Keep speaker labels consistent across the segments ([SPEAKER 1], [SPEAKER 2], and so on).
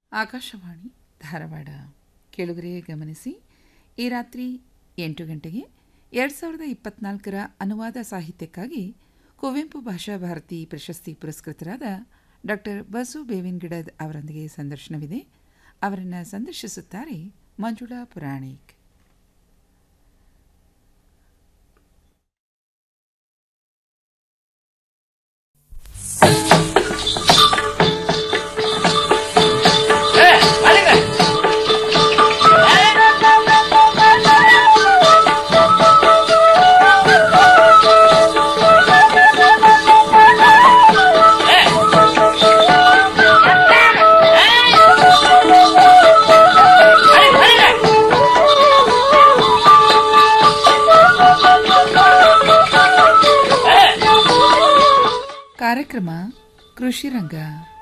[SPEAKER 1] ಆಕಾಶವಾಣಿ ಧಾರವಾಡ ಕೆಳಗರೆ ಗಮನಿಸಿ ಈ ರಾತ್ರಿ ಎಂಟು ಗಂಟೆಗೆ ಎರಡು ಸಾವಿರದ ಇಪ್ಪತ್ನಾಲ್ಕರ ಅನುವಾದ ಸಾಹಿತ್ಯಕ್ಕಾಗಿ ಕುವೆಂಪು ಭಾಷಾ ಭಾರತಿ ಪ್ರಶಸ್ತಿ ಪುರಸ್ಕೃತರಾದ ಡಾಕ್ಟರ್ ಬಸು ಬೇವಿನ್ಗಿಡದ್ ಅವರೊಂದಿಗೆ ಸಂದರ್ಶನವಿದೆ ಅವರನ್ನು ಸಂದರ್ಶಿಸುತ್ತಾರೆ ಮಂಜುಳಾ ಪುರಾಣಿಕ್ ಕಾರ್ಯಕ್ರಮ ಕೃಷಿ ರಂಗ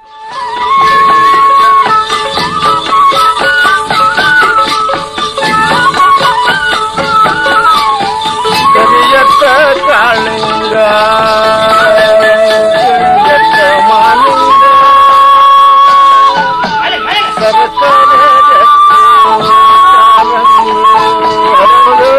[SPEAKER 2] ಕರಿಯತ್ತ ಕಾಳಿಂಗ ಕರಿಯತ್ತ ಮಾಲಿಂಗ ಸರಸರ ಜತ್ತು ಕಾಲಂದು ಹರಳು.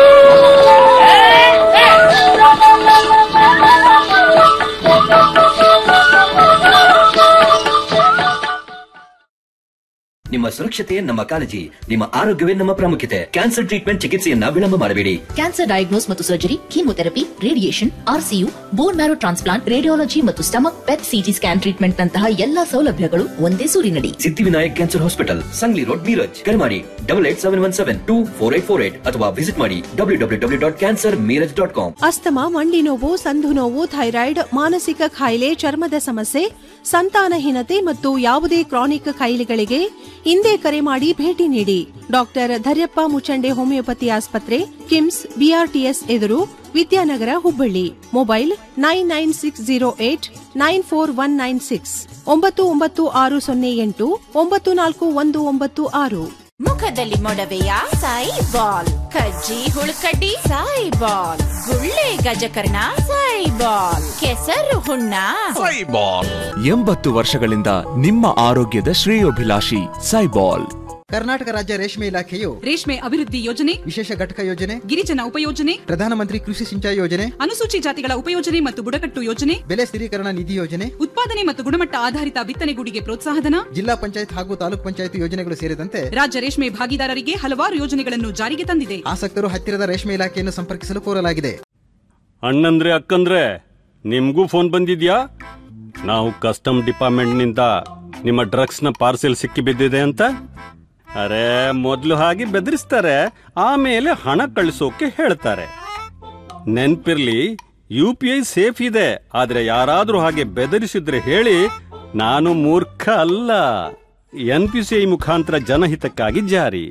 [SPEAKER 3] ನಿಮ್ಮ ಸುರಕ್ಷತೆ ನಮ್ಮ ಕಾಳಜಿ ನಿಮ್ಮ ಆರೋಗ್ಯವೇ ನಮ್ಮ ಪ್ರಾಮುಖ್ಯತೆ ಕ್ಯಾನ್ಸರ್ ಟ್ರೀಟ್ಮೆಂಟ್ ಚಿಕಿತ್ಸೆಯನ್ನ ವಿಳಂಬ ಮಾಡಬೇಡಿ
[SPEAKER 4] ಕ್ಯಾನ್ಸರ್ ಡಯಾಗ್ನೋಸ್ ಮತ್ತು surgery chemotherapy radiation RCU bone marrow transplant radiology ಮತ್ತು stomach PET CT scan treatment ನಂತಹ ಎಲ್ಲಾ ಸೌಲಭ್ಯಗಳು ಒಂದೇ ಸೂರಿನಡಿ
[SPEAKER 3] Siddhivinayak cancer hospital Sangli road Miraj ಕರೆ ಮಾಡಿ double eight seven one seven two four eight four eight ಅಥವಾ ವಿಸಿಟ್ ಮಾಡಿ W W W dot cancer Miraj dot com
[SPEAKER 5] asthma ಮಂಡಿ ನೋವು ಸಂಧು ನೋವು ಥೈರಾಯ್ಡ್ ಮಾನಸಿಕ ಕಾಯಿಲೆ ಚರ್ಮದ ಸಮಸ್ಯೆ ಸಂತಾನಹೀನತೆ ಮತ್ತು ಯಾವುದೇ ಕ್ರಾನಿಕ್ ಕಾಯಿಲೆಗಳಿಗೆ ಹಿಂದೆ ಕರೆ ಮಾಡಿ ಭೇಟಿ ನೀಡಿ ಡಾಕ್ಟರ್ ಧರ್ಯಪ್ಪ ಮುಚಂಡೆ ಹೋಮಿಯೋಪತಿ ಆಸ್ಪತ್ರೆ ಕಿಮ್ಸ್ ಬಿಆರ್ಟಿಎಸ್ ಎದುರು Vidyanagar Hubballi mobile nine nine six zero eight nine four one nine six ಒಂಬತ್ತು ಒಂಬತ್ತು ಆರು ಸೊನ್ನೆ ಎಂಟು ಒಂಬತ್ತು ನಾಲ್ಕು ಒಂದು ಒಂಬತ್ತು ಆರು
[SPEAKER 6] ಮುಖದಲ್ಲಿ ಮೊಡವೆಯ ಸಾಯಿ ಬಾಲ್ ಕಜ್ಜಿ ಹುಳುಕಡ್ಡಿ ಸಾಯಿ ಬಾಲ್ ಗುಳ್ಳೆ ಗಜಕರ್ಣ ಸಾಯಿ ಬಾಲ್ ಕೆಸರು ಹುಣ್ಣ
[SPEAKER 7] ಎಂಬತ್ತು ವರ್ಷಗಳಿಂದ ನಿಮ್ಮ ಆರೋಗ್ಯದ ಶ್ರೇಯೋಭಿಲಾಷಿ ಸೈಬಾಲ್
[SPEAKER 8] ಕರ್ನಾಟಕ ರಾಜ್ಯ ರೇಷ್ಮೆ ಇಲಾಖೆಯು
[SPEAKER 9] ರೇಷ್ಮೆ ಅಭಿವೃದ್ಧಿ ಯೋಜನೆ
[SPEAKER 8] ವಿಶೇಷ ಘಟಕ ಯೋಜನೆ
[SPEAKER 9] ಗಿರಿಜನ ಉಪಯೋಜನೆ
[SPEAKER 8] ಪ್ರಧಾನಮಂತ್ರಿ ಕೃಷಿ ಸಿಂಚಾಯಿ ಯೋಜನೆ
[SPEAKER 9] ಅನುಸೂಚಿ ಜಾತಿಗಳ ಉಪಯೋಜನೆ ಮತ್ತು ಬುಡಕಟ್ಟು ಯೋಜನೆ
[SPEAKER 8] ಬೆಲೆ ಸ್ಥಿರೀಕರಣ ನಿಧಿ ಯೋಜನೆ
[SPEAKER 9] ಉತ್ಪಾದನೆ ಮತ್ತು ಗುಣಮಟ್ಟ ಆಧಾರಿತ ಬಿತ್ತನೆಗೂಡಿಗೆ ಪ್ರೋತ್ಸಾಹಧನ
[SPEAKER 8] ಜಿಲ್ಲಾ ಪಂಚಾಯತ್ ಹಾಗೂ ತಾಲೂಕ್ ಪಂಚಾಯತ್ ಯೋಜನೆಗಳು ಸೇರಿದಂತೆ
[SPEAKER 9] ರಾಜ್ಯ ರೇಷ್ಮೆ ಭಾಗಿದಾರರಿಗೆ ಹಲವಾರು ಯೋಜನೆಗಳನ್ನು ಜಾರಿಗೆ ತಂದಿದೆ
[SPEAKER 8] ಆಸಕ್ತರು ಹತ್ತಿರದ ರೇಷ್ಮೆ ಇಲಾಖೆಯನ್ನು ಸಂಪರ್ಕಿಸಲು ಕೋರಲಾಗಿದೆ
[SPEAKER 10] ಅಣ್ಣಂದ್ರೆ ಅಕ್ಕಂದ್ರೆ ನಿಮ್ಗೂ ಫೋನ್ ಬಂದಿದ್ಯಾ ನಾವು ಕಸ್ಟಮ್ ಡಿಪಾರ್ಟ್ಮೆಂಟ್ನಿಂದ ನಿಮ್ಮ ಡ್ರಗ್ಸ್ನ ಪಾರ್ಸೆಲ್ ಸಿಕ್ಕಿ ಬಿದ್ದಿದೆ ಅಂತ ಅರೆ ಮೊದಲು ಹಾಗೆ ಬೆದರಿಸ್ತಾರೆ ಆಮೇಲೆ ಹಣ ಕಳಿಸೋಕೆ ಹೇಳ್ತಾರೆ ನೆನ್ಪಿರ್ಲಿ ಯು ಪಿ ಐ ಸೇಫ್ ಇದೆ ಆದ್ರೆ ಯಾರಾದ್ರೂ ಹಾಗೆ ಬೆದರಿಸಿದ್ರೆ ಹೇಳಿ ನಾನು ಮೂರ್ಖ ಅಲ್ಲ ಎನ್ ಪಿ ಸಿ ಐ ಮುಖಾಂತರ ಜನಹಿತಕ್ಕಾಗಿ ಜಾರಿ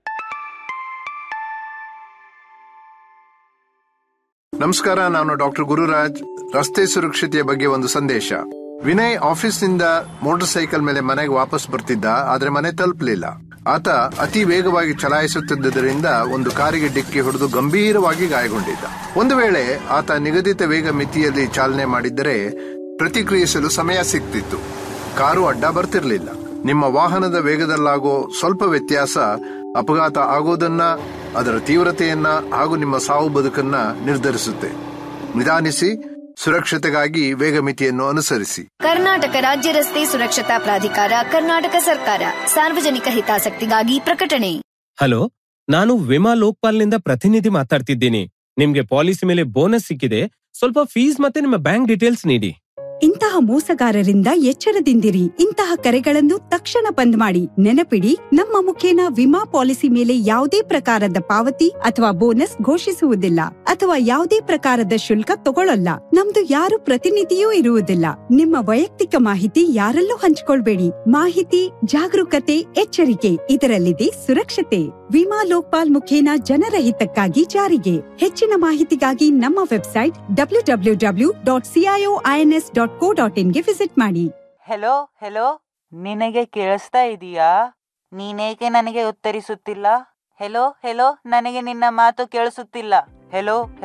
[SPEAKER 11] ನಮಸ್ಕಾರ ನಾನು ಡಾಕ್ಟರ್ ಗುರುರಾಜ್ ರಸ್ತೆ ಸುರಕ್ಷತೆಯ ಬಗ್ಗೆ ಒಂದು ಸಂದೇಶ ವಿನಯ್ ಆಫೀಸ್ನಿಂದ ಮೋಟಾರ್ ಸೈಕಲ್ ಮೇಲೆ ಮನೆಗೆ ವಾಪಸ್ ಬರ್ತಿದ್ದ ಆದ್ರೆ ಮನೆ ತಲುಪಲಿಲ್ಲ ಆತ ಅತಿ ವೇಗವಾಗಿ ಚಲಾಯಿಸುತ್ತಿದ್ದರಿಂದ ಒಂದು ಕಾರಿಗೆ ಡಿಕ್ಕಿ ಹೊಡೆದು ಗಂಭೀರವಾಗಿ ಗಾಯಗೊಂಡಿದ್ದ ಒಂದು ವೇಳೆ ಆತ ನಿಗದಿತ ವೇಗ ಮಿತಿಯಲ್ಲಿ ಚಾಲನೆ ಮಾಡಿದ್ದರೆ ಪ್ರತಿಕ್ರಿಯಿಸಲು ಸಮಯ ಸಿಗ್ತಿತ್ತು ಕಾರು ಅಡ್ಡ ಬರ್ತಿರ್ಲಿಲ್ಲ ನಿಮ್ಮ ವಾಹನದ ವೇಗದಲ್ಲಾಗೋ ಸ್ವಲ್ಪ ವ್ಯತ್ಯಾಸ ಅಪಘಾತ ಆಗೋದನ್ನ ಅದರ ತೀವ್ರತೆಯನ್ನ ಹಾಗೂ ನಿಮ್ಮ ಸಾವು ಬದುಕನ್ನ ನಿರ್ಧರಿಸುತ್ತೆ ನಿಧಾನಿಸಿ ಸುರಕ್ಷತೆಗಾಗಿ ವೇಗ ಮಿತಿಯನ್ನು ಅನುಸರಿಸಿ
[SPEAKER 12] ಕರ್ನಾಟಕ ರಾಜ್ಯ ರಸ್ತೆ ಸುರಕ್ಷತಾ ಪ್ರಾಧಿಕಾರ ಕರ್ನಾಟಕ ಸರ್ಕಾರ ಸಾರ್ವಜನಿಕ ಹಿತಾಸಕ್ತಿಗಾಗಿ ಪ್ರಕಟಣೆ
[SPEAKER 13] ಹಲೋ ನಾನು ವಿಮಾ ಲೋಕ್ಪಾಲ್ನಿಂದ ಪ್ರತಿನಿಧಿ ಮಾತಾಡ್ತಿದ್ದೀನಿ ನಿಮ್ಗೆ ಪಾಲಿಸಿ ಮೇಲೆ ಬೋನಸ್ ಸಿಕ್ಕಿದೆ ಸ್ವಲ್ಪ ಫೀಸ್ ಮತ್ತೆ ನಿಮ್ಮ ಬ್ಯಾಂಕ್ ಡೀಟೇಲ್ಸ್ ನೀಡಿ
[SPEAKER 14] ಇಂತಹ ಮೋಸಗಾರರಿಂದ ಎಚ್ಚರದಿಂದಿರಿ ಇಂತಹ ಕರೆಗಳನ್ನು ತಕ್ಷಣ ಬಂದ್ ಮಾಡಿ ನೆನಪಿಡಿ ನಮ್ಮ ಮುಖೇನ ವಿಮಾ ಪಾಲಿಸಿ ಮೇಲೆ ಯಾವುದೇ ಪ್ರಕಾರದ ಪಾವತಿ ಅಥವಾ ಬೋನಸ್ ಘೋಷಿಸುವುದಿಲ್ಲ ಅಥವಾ ಯಾವುದೇ ಪ್ರಕಾರದ ಶುಲ್ಕ ತಗೊಳ್ಳಲ್ಲ ನಮ್ದು ಯಾರು ಪ್ರತಿನಿಧಿಯೂ ಇರುವುದಿಲ್ಲ ನಿಮ್ಮ ವೈಯಕ್ತಿಕ ಮಾಹಿತಿ ಯಾರಲ್ಲೂ ಹಂಚಿಕೊಳ್ಬೇಡಿ ಮಾಹಿತಿ ಜಾಗರೂಕತೆ ಎಚ್ಚರಿಕೆ ಇದರಲ್ಲಿದೆ ಸುರಕ್ಷತೆ ವಿಮಾ ಲೋಕ್ಪಾಲ್ ಮುಖೇನ ಜನರ ಹಿತಕ್ಕಾಗಿ ಜಾರಿಗೆ ಹೆಚ್ಚಿನ ಮಾಹಿತಿಗಾಗಿ ನಮ್ಮ website W W W dot CIO INS dot co dot ಇನ್ಗೆ ವಿಸಿಟ್ ಮಾಡಿ
[SPEAKER 15] ಹೆಲೋ ಹೆಲೋ ನಿನಗೆ ಕೇಳಿಸ್ತಾ ಇದೀಯಾ ನೀನೇಕೆ ನನಗೆ ಉತ್ತರಿಸುತ್ತಿಲ್ಲ ಹೆಲೋ ಹೆಲೋ ನನಗೆ ನಿನ್ನ ಮಾತು ಕೇಳಿಸುತ್ತಿಲ್ಲ ಹೆಲೋ ಹೆಲೋ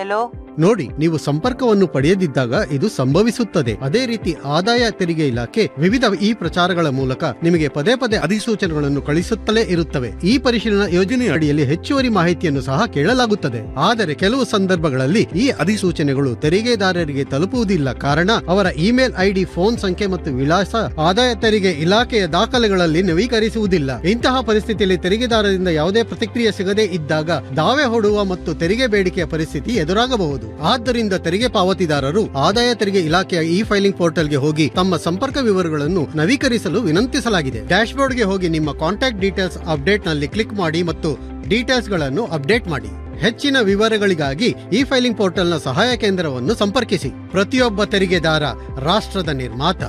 [SPEAKER 16] ನೋಡಿ ನೀವು ಸಂಪರ್ಕವನ್ನು ಪಡೆಯದಿದ್ದಾಗ ಇದು ಸಂಭವಿಸುತ್ತದೆ ಅದೇ ರೀತಿ ಆದಾಯ ತೆರಿಗೆ ಇಲಾಖೆ ವಿವಿಧ ಈ ಪ್ರಚಾರಗಳ ಮೂಲಕ ನಿಮಗೆ ಪದೇ ಪದೇ ಅಧಿಸೂಚನೆಗಳನ್ನು ಕಳಿಸುತ್ತಲೇ ಇರುತ್ತವೆ ಈ ಪರಿಶೀಲನಾ ಯೋಜನೆಯ ಅಡಿಯಲ್ಲಿ ಹೆಚ್ಚುವರಿ ಮಾಹಿತಿಯನ್ನು ಸಹ ಕೇಳಲಾಗುತ್ತದೆ ಆದರೆ ಕೆಲವು ಸಂದರ್ಭಗಳಲ್ಲಿ ಈ ಅಧಿಸೂಚನೆಗಳು ತೆರಿಗೆದಾರರಿಗೆ ತಲುಪುವುದಿಲ್ಲ ಕಾರಣ ಅವರ ಇಮೇಲ್ ಐಡಿ ಫೋನ್ ಸಂಖ್ಯೆ ಮತ್ತು ವಿಳಾಸ ಆದಾಯ ತೆರಿಗೆ ಇಲಾಖೆಯ ದಾಖಲೆಗಳಲ್ಲಿ ನವೀಕರಿಸುವುದಿಲ್ಲ ಇಂತಹ ಪರಿಸ್ಥಿತಿಯಲ್ಲಿ ತೆರಿಗೆದಾರರಿಂದ ಯಾವುದೇ ಪ್ರತಿಕ್ರಿಯೆ ಸಿಗದೇ ಇದ್ದಾಗ ದಾವೆ ಹೂಡುವ ಮತ್ತು ತೆರಿಗೆ ಬೇಡಿಕೆಯ ಪರಿಸ್ಥಿತಿ ಎದುರಾಗಬಹುದು ಆದ್ದರಿಂದ ತೆರಿಗೆ ಪಾವತಿದಾರರು ಆದಾಯ ತೆರಿಗೆ ಇಲಾಖೆಯ ಇ ಫೈಲಿಂಗ್ ಪೋರ್ಟಲ್ಗೆ ಹೋಗಿ ತಮ್ಮ ಸಂಪರ್ಕ ವಿವರಗಳನ್ನು ನವೀಕರಿಸಲು ವಿನಂತಿಸಲಾಗಿದೆ ಡ್ಯಾಶ್ಬೋರ್ಡ್ಗೆ ಹೋಗಿ ನಿಮ್ಮ ಕಾಂಟ್ಯಾಕ್ಟ್ ಡೀಟೇಲ್ಸ್ ಅಪ್ಡೇಟ್ ನಲ್ಲಿ ಕ್ಲಿಕ್ ಮಾಡಿ ಮತ್ತು ಡೀಟೇಲ್ಸ್ ಗಳನ್ನು ಅಪ್ಡೇಟ್ ಮಾಡಿ ಹೆಚ್ಚಿನ ವಿವರಗಳಿಗಾಗಿ ಇ ಫೈಲಿಂಗ್ ಪೋರ್ಟಲ್ನ ಸಹಾಯ ಕೇಂದ್ರವನ್ನು ಸಂಪರ್ಕಿಸಿ ಪ್ರತಿಯೊಬ್ಬ ತೆರಿಗೆದಾರ ರಾಷ್ಟ್ರದ ನಿರ್ಮಾತ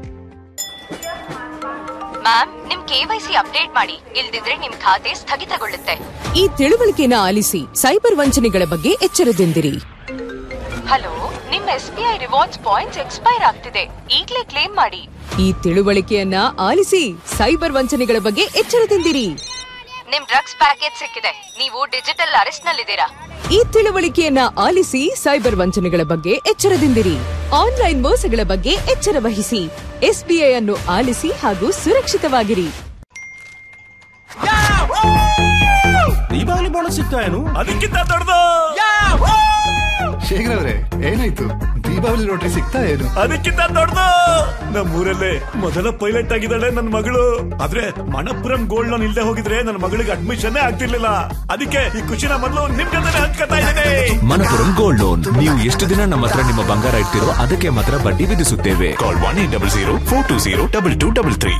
[SPEAKER 17] ಮ್ಯಾಮ್ ನಿಮ್ ಕೆವೈಸಿ ಅಪ್ಡೇಟ್ ಮಾಡಿ ಇಲ್ದಿದ್ರೆ ನಿಮ್ ಖಾತೆ ಸ್ಥಗಿತಗೊಳ್ಳುತ್ತೆ
[SPEAKER 18] ಈ ತಿಳುವಳಿಕೆನ ಆಲಿಸಿ ಸೈಬರ್ ವಂಚನೆಗಳ ಬಗ್ಗೆ ಎಚ್ಚರದಿಂದಿರಿ
[SPEAKER 17] ಹಲೋ ನಿಮ್ S B I rewards points expire ಆಗ್ತಿದೆ ಈಗ್ಲೇ ಕ್ಲೇಮ್ ಮಾಡಿ
[SPEAKER 18] ಈ ತಿಳುವಳಿಕೆಯನ್ನ ಆಲಿಸಿ ಸೈಬರ್ ವಂಚನೆಗಳ ಬಗ್ಗೆ ಎಚ್ಚರದಿಂದಿರಿ
[SPEAKER 17] ನಿಮ್ ಡ್ರಗ್ಸ್ ಪ್ಯಾಕೇಜ್ ಸಿಕ್ಕಿದೆ ನೀವು ಡಿಜಿಟಲ್ ಅರೆಸ್ಟ್ ನಲ್ಲಿದ್ದೀರಾ
[SPEAKER 18] ಈ ತಿಳುವಳಿಕೆಯನ್ನ ಆಲಿಸಿ ಸೈಬರ್ ವಂಚನೆಗಳ ಬಗ್ಗೆ ಎಚ್ಚರದಿಂದಿರಿ ಆನ್ಲೈನ್ ಮೋಸಗಳ ಬಗ್ಗೆ ಎಚ್ಚರ ವಹಿಸಿ ಎಸ್ಬಿಐ ಅನ್ನು ಆಲಿಸಿ ಹಾಗೂ ಸುರಕ್ಷಿತವಾಗಿರಿ
[SPEAKER 19] ದೀಪಾವಳಿ ಬೋನಸ್ ಸಿಗ್ತಾ ಏನು ಅದಕ್ಕಿಂತ ದೊಡ್ಡದು
[SPEAKER 20] ಶೇಖರ್ ಅವರೇ ಏನಾಯ್ತು ದೀಪಾವಳಿ ಲಾಟ್ರಿ ಸಿಗ್ತಾ ಏನು
[SPEAKER 19] ಅದಕ್ಕಿಂತ ದೊಡ್ಡದು ನಮ್ಮೂರಲ್ಲೇ ಮೊದಲ ಪೈಲಟ್ ಆಗಿದ್ದಾಳೆ ನನ್ನ ಮಗಳು ಆದ್ರೆ ಮಣಪುರಂ ಗೋಲ್ಡ್ ಲೋನ್ ಇಲ್ಲದೆ ಹೋಗಿದ್ರೆ ನನ್ನ ಮಗಳಿಗೆ ಅಡ್ಮಿಷನ್ ಆಗ್ತಿರ್ಲಿಲ್ಲ ಅದಕ್ಕೆ ಈ ಖುಷಿನ ಮೊದಲು ನಿಮ್ ಜೊತೆ ಹಂಚ್ಕೊತಾ ಇದ್ದೇನೆ
[SPEAKER 7] ಮನಪುರಂ ಗೋಲ್ಡ್ ಲೋನ್ ನೀವು ಎಷ್ಟು ದಿನ ನಮ್ಮ ಹತ್ರ ನಿಮ್ಮ ಬಂಗಾರ ಇಡ್ತೀರೋ ಅದಕ್ಕೆ ಮಾತ್ರ ಬಡ್ಡಿ ವಿಧಿಸುತ್ತೇವೆ call one eight double zero four two zero double two double three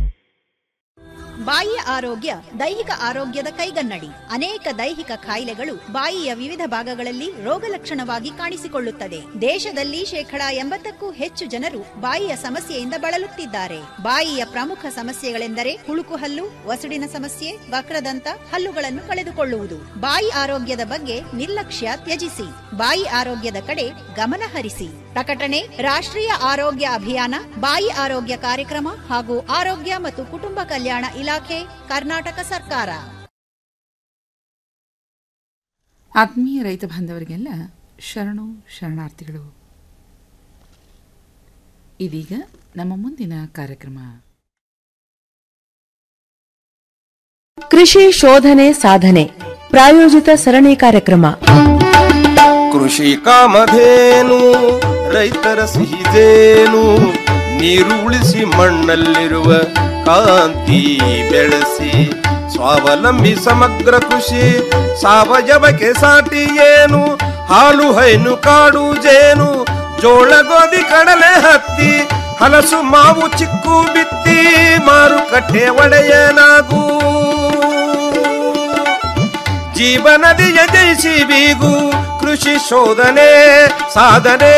[SPEAKER 21] ಬಾಯಿಯ ಆರೋಗ್ಯ ದೈಹಿಕ ಆರೋಗ್ಯದ ಕೈಗನ್ನಡಿ ಅನೇಕ ದೈಹಿಕ ಕಾಯಿಲೆಗಳು ಬಾಯಿಯ ವಿವಿಧ ಭಾಗಗಳಲ್ಲಿ ರೋಗಲಕ್ಷಣವಾಗಿ ಕಾಣಿಸಿಕೊಳ್ಳುತ್ತದೆ ದೇಶದಲ್ಲಿ ಶೇಕಡಾ ಎಂಬತ್ತಕ್ಕೂ ಹೆಚ್ಚು ಜನರು ಬಾಯಿಯ ಸಮಸ್ಯೆಯಿಂದ ಬಳಲುತ್ತಿದ್ದಾರೆ ಬಾಯಿಯ ಪ್ರಮುಖ ಸಮಸ್ಯೆಗಳೆಂದರೆ ಹುಳುಕು ಹಲ್ಲು ವಸುಡಿನ ಸಮಸ್ಯೆ ವಕ್ರದಂತ ಹಲ್ಲುಗಳನ್ನು ಕಳೆದುಕೊಳ್ಳುವುದು ಬಾಯಿ ಆರೋಗ್ಯದ ಬಗ್ಗೆ ನಿರ್ಲಕ್ಷ್ಯ ತ್ಯಜಿಸಿ ಬಾಯಿ ಆರೋಗ್ಯದ ಕಡೆ ಗಮನ ಹರಿಸಿ ಪ್ರಕಟಣೆ ರಾಷ್ಟ್ರೀಯ ಆರೋಗ್ಯ ಅಭಿಯಾನ ಬಾಯಿ ಆರೋಗ್ಯ ಕಾರ್ಯಕ್ರಮ ಹಾಗೂ ಆರೋಗ್ಯ ಮತ್ತು ಕುಟುಂಬ ಕಲ್ಯಾಣ ಇಲಾಖೆ ಕರ್ನಾಟಕ ಸರ್ಕಾರ
[SPEAKER 1] ಆತ್ಮೀಯ ರೈತ ಬಾಂಧವರಿಗೆಲ್ಲ ಶರಣು ಶರಣಾರ್ಥಿಗಳು ಇದೀಗ ನಮ್ಮ ಮುಂದಿನ ಕಾರ್ಯಕ್ರಮ
[SPEAKER 22] ಕೃಷಿ ಶೋಧನೆ ಸಾಧನೆ ಪ್ರಾಯೋಜಿತ ಸರಣಿ ಕಾರ್ಯಕ್ರಮ
[SPEAKER 23] ಕೃಷಿ ಕಾಮಧೇನು ರೈತರ ಸಿಹಿದೇನು ನೀರು ಉಳಿಸಿ ಮಣ್ಣಲ್ಲಿರುವ ಕಾಂತಿ ಬೆಳೆಸಿ ಸ್ವಾವಲಂಬಿ ಸಮಗ್ರ ಕೃಷಿ ಸಾವಯವಕ್ಕೆ ಸಾಟಿ ಏನು ಹಾಲು ಹೈನು ಕಾಡು ಜೇನು ಜೋಳ ಗೋಧಿ ಕಡಲೆ ಹತ್ತಿ ಹಲಸು ಮಾವು ಚಿಕ್ಕು ಬಿತ್ತಿ ಮಾರುಕಟ್ಟೆ ಒಡೆಯನಾಗೂ ಜೀವನದಿಯ ಜಯಿಸಿ ಬೀಗು ಕೃಷಿ ಶೋಧನೆ ಸಾಧನೆ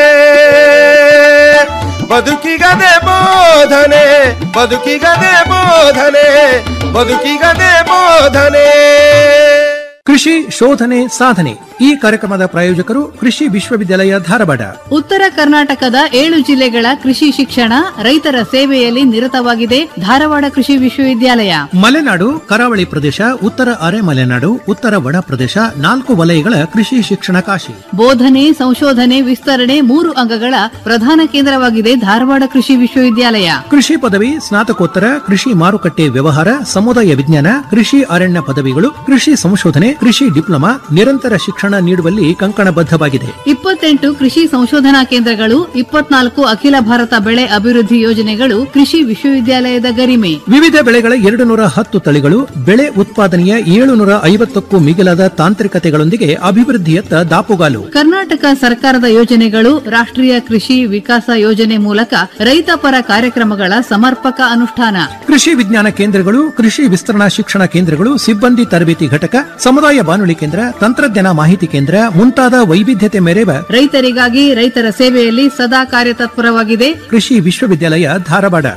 [SPEAKER 23] ಬದುಕಿಗದೆ ಬೋಧನೆ ಬದುಕಿಗದೆ ಬೋಧನೆ ಬದುಕಿಗದೆ ಬೋಧನೆ
[SPEAKER 24] ಕೃಷಿ ಶೋಧನೆ ಸಾಧನೆ ಈ ಕಾರ್ಯಕ್ರಮದ ಪ್ರಾಯೋಜಕರು ಕೃಷಿ ವಿಶ್ವವಿದ್ಯಾಲಯ ಧಾರವಾಡ
[SPEAKER 25] ಉತ್ತರ ಕರ್ನಾಟಕದ ಏಳು ಜಿಲ್ಲೆಗಳ ಕೃಷಿ ಶಿಕ್ಷಣ ರೈತರ ಸೇವೆಯಲ್ಲಿ ನಿರತವಾಗಿದೆ ಧಾರವಾಡ ಕೃಷಿ ವಿಶ್ವವಿದ್ಯಾಲಯ
[SPEAKER 24] ಮಲೆನಾಡು ಕರಾವಳಿ ಪ್ರದೇಶ ಉತ್ತರ ಅರೆ ಮಲೆನಾಡು ಉತ್ತರ ಒಣ ಪ್ರದೇಶ ನಾಲ್ಕು ವಲಯಗಳ ಕೃಷಿ ಶಿಕ್ಷಣ ಕಾಶಿ
[SPEAKER 25] ಬೋಧನೆ ಸಂಶೋಧನೆ ವಿಸ್ತರಣೆ ಮೂರು ಅಂಗಗಳ ಪ್ರಧಾನ ಕೇಂದ್ರವಾಗಿದೆ ಧಾರವಾಡ ಕೃಷಿ ವಿಶ್ವವಿದ್ಯಾಲಯ
[SPEAKER 24] ಕೃಷಿ ಪದವಿ ಸ್ನಾತಕೋತ್ತರ ಕೃಷಿ ಮಾರುಕಟ್ಟೆ ವ್ಯವಹಾರ ಸಮುದಾಯ ವಿಜ್ಞಾನ ಕೃಷಿ ಅರಣ್ಯ ಪದವಿಗಳು ಕೃಷಿ ಸಂಶೋಧನೆ ಕೃಷಿ ಡಿಪ್ಲೊಮಾ ನಿರಂತರ ಶಿಕ್ಷಣ ನೀಡುವಲ್ಲಿ ಕಂಕಣಬದ್ಧವಾಗಿದೆ
[SPEAKER 25] ಇಪ್ಪತ್ತೆಂಟು ಕೃಷಿ ಸಂಶೋಧನಾ ಕೇಂದ್ರಗಳು ಇಪ್ಪತ್ನಾಲ್ಕು ಅಖಿಲ ಭಾರತ ಬೆಳೆ ಅಭಿವೃದ್ಧಿ ಯೋಜನೆಗಳು ಕೃಷಿ ವಿಶ್ವವಿದ್ಯಾಲಯದ ಗರಿಮೆ
[SPEAKER 24] ವಿವಿಧ ಬೆಳೆಗಳ ಎರಡು ನೂರ ಹತ್ತು ತಳಿಗಳು ಬೆಳೆ ಉತ್ಪಾದನೆಯ ಏಳುನೂರ ಐವತ್ತಕ್ಕೂ ಮಿಗಿಲಾದ ತಾಂತ್ರಿಕತೆಗಳೊಂದಿಗೆ ಅಭಿವೃದ್ಧಿಯತ್ತ ದಾಪುಗಾಲು
[SPEAKER 25] ಕರ್ನಾಟಕ ಸರ್ಕಾರದ ಯೋಜನೆಗಳು ರಾಷ್ಟ್ರೀಯ ಕೃಷಿ ವಿಕಾಸ ಯೋಜನೆ ಮೂಲಕ ರೈತಪರ ಕಾರ್ಯಕ್ರಮಗಳ ಸಮರ್ಪಕ ಅನುಷ್ಠಾನ
[SPEAKER 24] ಕೃಷಿ ವಿಜ್ಞಾನ ಕೇಂದ್ರಗಳು ಕೃಷಿ ವಿಸ್ತರಣಾ ಶಿಕ್ಷಣ ಕೇಂದ್ರಗಳು ಸಿಬ್ಬಂದಿ ತರಬೇತಿ ಘಟಕ ಸಮುದಾಯ ಬಾನುಲಿ ಕೇಂದ್ರ ತಂತ್ರಜ್ಞಾನ ಮಾಹಿತಿ ಕೇಂದ್ರ ಮುಂತಾದ ವೈವಿಧ್ಯತೆ ಮೆರೆವ
[SPEAKER 25] ರೈತರಿಗಾಗಿ ರೈತರ ಸೇವೆಯಲ್ಲಿ ಸದಾ ಕಾರ್ಯತತ್ಪರವಾಗಿದೆ
[SPEAKER 24] ಕೃಷಿ ವಿಶ್ವವಿದ್ಯಾಲಯ ಧಾರವಾಡ